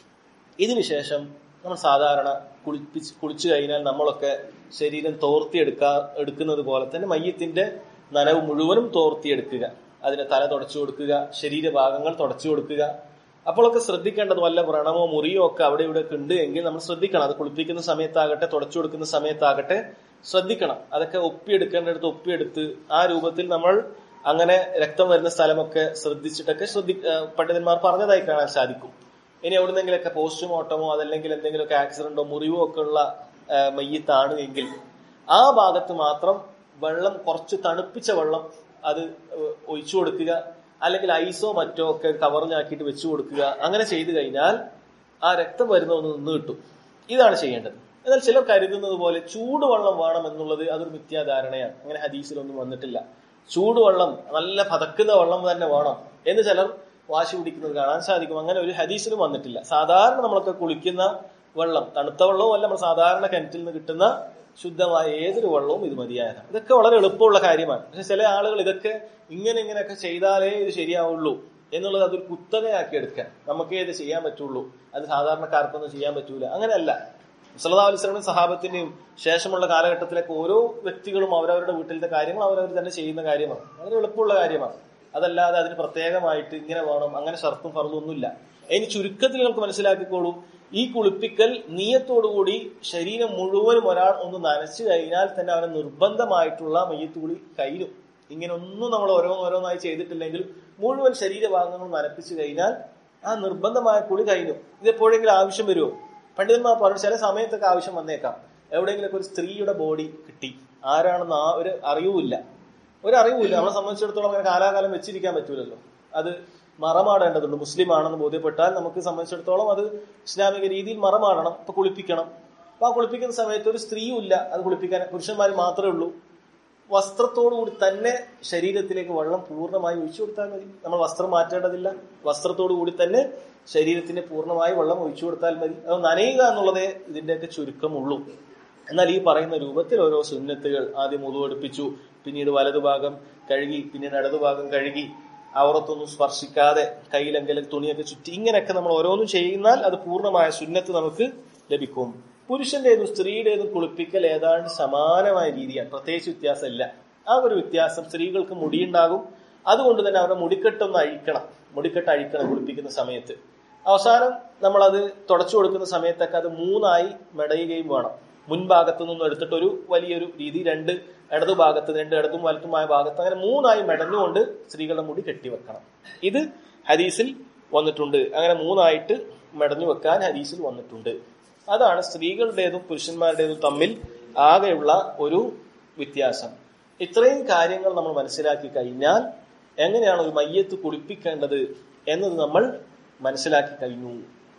ഇതിനുശേഷം നമ്മൾ സാധാരണ കുളിപ്പിച്ച് കുളിച്ചു കഴിഞ്ഞാൽ നമ്മളൊക്കെ ശരീരം തോർത്തിയെടുക്കാ എടുക്കുന്നത് പോലെ തന്നെ മയ്യത്തിന്റെ നനവ് മുഴുവനും തോർത്തിയെടുക്കുക അതിന്റെ തല തുടച്ചു കൊടുക്കുക ശരീരഭാഗങ്ങൾ തുടച്ചു കൊടുക്കുക അപ്പോഴൊക്കെ ശ്രദ്ധിക്കേണ്ടത് വല്ല വ്രണമോ മുറിയോ ഒക്കെ അവിടെ ഇവിടെ ഒക്കെ ഉണ്ട് എങ്കിൽ നമ്മൾ ശ്രദ്ധിക്കണം അത് കുളിപ്പിക്കുന്ന സമയത്താകട്ടെ തുടച്ചു കൊടുക്കുന്ന സമയത്താകട്ടെ ശ്രദ്ധിക്കണം അതൊക്കെ ഒപ്പിയെടുക്കേണ്ടടുത്ത് ഒപ്പിയെടുത്ത് ആ രൂപത്തിൽ നമ്മൾ അങ്ങനെ രക്തം വരുന്ന സ്ഥലമൊക്കെ ശ്രദ്ധിച്ചിട്ടൊക്കെ ശ്രദ്ധി ആ, പണ്ഡിതന്മാർ പറഞ്ഞതായി കാണാൻ സാധിക്കും ഇനി എവിടുന്നെങ്കിലൊക്കെ പോസ്റ്റ്മോർട്ടമോ അതല്ലെങ്കിൽ എന്തെങ്കിലുമൊക്കെ ആക്സിഡന്റോ മുറിവോ ഒക്കെ ഉള്ള ആ, മയ്യത്താണ് എങ്കിൽ ആ ഭാഗത്ത് മാത്രം വെള്ളം കുറച്ച് തണുപ്പിച്ച വെള്ളം അത് ഏഹ്, ഒഴിച്ചു കൊടുക്കുക അല്ലെങ്കിൽ ഐസോ മറ്റോ ഒക്കെ കവറിലാക്കിയിട്ട് വെച്ചു കൊടുക്കുക അങ്ങനെ ചെയ്തു കഴിഞ്ഞാൽ ആ രക്തം വരുന്ന ഒന്ന് നിന്ന് കിട്ടും ഇതാണ് ചെയ്യേണ്ടത് എന്നാൽ ചിലർ കരുതുന്നത് പോലെ ചൂടുവെള്ളം വേണം എന്നുള്ളത് അതൊരു മിഥ്യാധാരണയാണ് അങ്ങനെ ഹദീസിലൊന്നും വന്നിട്ടില്ല ചൂടുവെള്ളം നല്ല പതക്കുന്ന വെള്ളം തന്നെ വേണം എന്ന് ചിലർ വാശി പിടിക്കുന്നത് കാണാൻ സാധിക്കും അങ്ങനെ ഒരു ഹദീസിലും വന്നിട്ടില്ല സാധാരണ നമ്മളൊക്കെ കുളിക്കുന്ന വെള്ളം തണുത്ത വെള്ളവും അല്ല നമ്മൾ സാധാരണ കിണറ്റിൽ നിന്ന് കിട്ടുന്ന ശുദ്ധമായ ഏതൊരു വെള്ളവും ഇത് മതിയായതാണ് ഇതൊക്കെ വളരെ എളുപ്പമുള്ള കാര്യമാണ് പക്ഷെ ചില ആളുകൾ ഇതൊക്കെ ഇങ്ങനെ ഇങ്ങനെയൊക്കെ ചെയ്താലേ ഇത് ശരിയാവുള്ളൂ എന്നുള്ളത് അതൊരു കുത്തകയാക്കി എടുക്കാൻ നമുക്കേ ഇത് ചെയ്യാൻ പറ്റുള്ളൂ അത് സാധാരണക്കാർക്കൊന്നും ചെയ്യാൻ പറ്റൂല അങ്ങനെയല്ല മുസല്ലാ അലിസ്ലാമിനും സഹാബത്തിന്റെയും ശേഷമുള്ള കാലഘട്ടത്തിലേക്ക് ഓരോ വ്യക്തികളും അവരവരുടെ വീട്ടിലത്തെ കാര്യങ്ങൾ അവരവർ തന്നെ ചെയ്യുന്ന കാര്യമാണ് വളരെ എളുപ്പമുള്ള കാര്യമാണ് അതല്ലാതെ അതിന് പ്രത്യേകമായിട്ട് ഇങ്ങനെ വേണം അങ്ങനെ ഷർത്തും ഫർദും ഒന്നുമില്ല ഇനി ചുരുക്കത്തിൽ നമുക്ക് മനസ്സിലാക്കിക്കോളൂ ഈ കുളിപ്പിക്കൽ നീയത്തോടുകൂടി ശരീരം മുഴുവനും ഒരാൾ ഒന്ന് നനച്ചു കഴിഞ്ഞാൽ തന്നെ അവന് നിർബന്ധമായിട്ടുള്ള മയ്യത്ത് കുളി കഴിഞ്ഞു ഇങ്ങനെ ഒന്നും നമ്മൾ ഓരോന്നോരോന്നായി ചെയ്തിട്ടില്ലെങ്കിൽ മുഴുവൻ ശരീരഭാഗങ്ങളും നനപ്പിച്ചു കഴിഞ്ഞാൽ ആ നിർബന്ധമായ കുളി കഴിഞ്ഞു ഇത് എപ്പോഴെങ്കിലും ആവശ്യം വരുമോ പണ്ഡിതന്മാർ പറഞ്ഞു ചില സമയത്തൊക്കെ ആവശ്യം വന്നേക്കാം എവിടെയെങ്കിലൊക്കെ ഒരു സ്ത്രീയുടെ ബോഡി കിട്ടി ആരാണെന്ന് ആ ഒരു അറിവുമില്ല ഒരു അറിവുമില്ല നമ്മളെ സംബന്ധിച്ചിടത്തോളം അങ്ങനെ കാലാകാലം വെച്ചിരിക്കാൻ പറ്റൂലല്ലോ അത് മറമാടേണ്ടതുണ്ട് മുസ്ലിം ആണെന്ന് ബോധ്യപ്പെട്ടാൽ നമുക്ക് സംബന്ധിച്ചിടത്തോളം അത് ഇസ്ലാമിക രീതിയിൽ മറമാടണം ഇപ്പൊ കുളിപ്പിക്കണം അപ്പൊ ആ കുളിപ്പിക്കുന്ന സമയത്ത് ഒരു സ്ത്രീയും ഇല്ല അത് കുളിപ്പിക്കാൻ പുരുഷന്മാർ മാത്രമേ ഉള്ളൂ വസ്ത്രത്തോടുകൂടി തന്നെ ശരീരത്തിലേക്ക് വെള്ളം പൂർണ്ണമായി ഒഴിച്ചു കൊടുത്താൽ മതി നമ്മൾ വസ്ത്രം മാറ്റേണ്ടതില്ല വസ്ത്രത്തോടു കൂടി തന്നെ ശരീരത്തിന് പൂർണ്ണമായി വെള്ളം ഒഴിച്ചു കൊടുത്താൽ മതി അത് നനയുക എന്നുള്ളതേ ഇതിന്റെയൊക്കെ ചുരുക്കമുള്ളൂ എന്നാൽ ഈ പറയുന്ന രൂപത്തിൽ ഓരോ സുന്നത്തുകൾ ആദ്യം മുതുവെടുപ്പിച്ചു പിന്നീട് വലതുഭാഗം കഴുകി പിന്നീട് ഇടതുഭാഗം കഴുകി അവറത്തൊന്നും സ്പർശിക്കാതെ കയ്യിലെങ്കിലും തുണിയൊക്കെ ചുറ്റി ഇങ്ങനെയൊക്കെ നമ്മൾ ഓരോന്നും ചെയ്യുന്നാൽ അത് പൂർണ്ണമായ സുന്നത്ത് നമുക്ക് ലഭിക്കും പുരുഷന്റേതും സ്ത്രീയുടേതും കുളിപ്പിക്കൽ ഏതാണ്ട് സമാനമായ രീതിയാണ് പ്രത്യേകിച്ച് വ്യത്യാസമില്ല ആ ഒരു വ്യത്യാസം സ്ത്രീകൾക്ക് മുടിയുണ്ടാകും അതുകൊണ്ട് തന്നെ അവരുടെ മുടിക്കെട്ടൊന്ന് അഴിക്കണം മുടിക്കെട്ട് അഴിക്കണം കുളിപ്പിക്കുന്ന സമയത്ത് അവസാനം നമ്മളത് തുടച്ചു കൊടുക്കുന്ന സമയത്തൊക്കെ അത് മൂന്നായി മെടയുകയും വേണം മുൻഭാഗത്തു നിന്നും എടുത്തിട്ട് ഒരു വലിയൊരു രീതി രണ്ട് ഇടതു ഭാഗത്ത് രണ്ട് ഇടതും വലത്തുമായ ഭാഗത്ത് അങ്ങനെ മൂന്നായി മെടഞ്ഞുകൊണ്ട് സ്ത്രീകളുടെ മുടി കെട്ടിവെക്കണം ഇത് ഹദീസിൽ വന്നിട്ടുണ്ട് അങ്ങനെ മൂന്നായിട്ട് മെടഞ്ഞു വെക്കാൻ ഹദീസിൽ വന്നിട്ടുണ്ട് അതാണ് സ്ത്രീകളുടേതും പുരുഷന്മാരുടേതും തമ്മിൽ ആകെയുള്ള ഒരു വ്യത്യാസം ഇത്രയും കാര്യങ്ങൾ നമ്മൾ മനസ്സിലാക്കി കഴിഞ്ഞാൽ എങ്ങനെയാണ് ഒരു മയ്യത്ത് കുളിപ്പിക്കേണ്ടത് എന്നത് നമ്മൾ മനസ്സിലാക്കി കഴിഞ്ഞു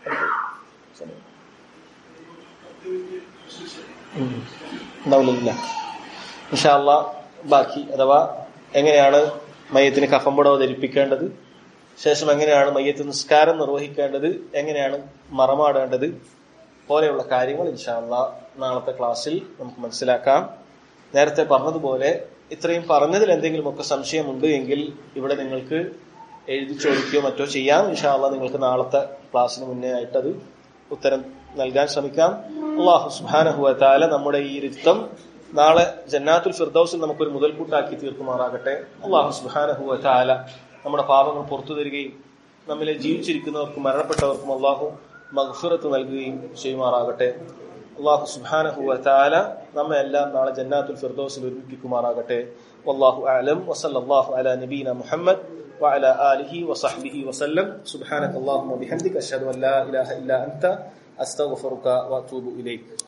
ഉം. ഉണ്ടാവില്ല ഇൻഷാല്ല ബാക്കി അഥവാ എങ്ങനെയാണ് മയ്യത്തിന് കഫമ്പടവ് ധരിപ്പിക്കേണ്ടത് ശേഷം എങ്ങനെയാണ് മയ്യത്ത് നിസ്കാരം നിർവഹിക്കേണ്ടത് എങ്ങനെയാണ് മറമാടേണ്ടത് പോലെയുള്ള കാര്യങ്ങൾ ഇൻഷാല്ല നാളത്തെ ക്ലാസ്സിൽ നമുക്ക് മനസ്സിലാക്കാം നേരത്തെ പറഞ്ഞതുപോലെ ഇത്രയും പറഞ്ഞതിൽ എന്തെങ്കിലുമൊക്കെ സംശയമുണ്ട് എങ്കിൽ ഇവിടെ നിങ്ങൾക്ക് എഴുതി ചോദിക്കുകയോ മറ്റോ ചെയ്യാം ഇൻഷാല്ല നിങ്ങൾക്ക് നാളത്തെ ക്ലാസ്സിന് മുന്നേ ആയിട്ടത് ഉത്തരം നൽകാൻ ശ്രമിക്കാം അള്ളാഹു സുബാനഹുവ താല നമ്മുടെ ഈ ഇരുത്തം നാളെ ജന്നാത്തുൽ ഫിർദൌസിൽ നമുക്കൊരു മുതൽക്കൂട്ടാക്കി തീർക്കുമാറാകട്ടെ അള്ളാഹു സുബാനഹുവ താല നമ്മുടെ പാപങ്ങൾ പുറത്തു തരികയും നമ്മിലെ ജീവിച്ചിരിക്കുന്നവർക്കും മരണപ്പെട്ടവർക്കും അള്ളാഹു മഗ്ഫിറത്ത് നൽകുകയും ചെയ്യുമാറാകട്ടെ അള്ളാഹു സുബാനഹുവ താല നമ്മെ എല്ലാം നാളെ ജന്നാത്തുൽ ഫിർദൌസിൽ ഒരുമിപ്പിക്കുമാറാകട്ടെ والله أعلم وصلى الله على نبينا محمد وعلى آله وصحبه وسلم سبحانك اللهم وبحمدك أشهد أن لا إله إلا أنت أستغفرك وأتوب إليك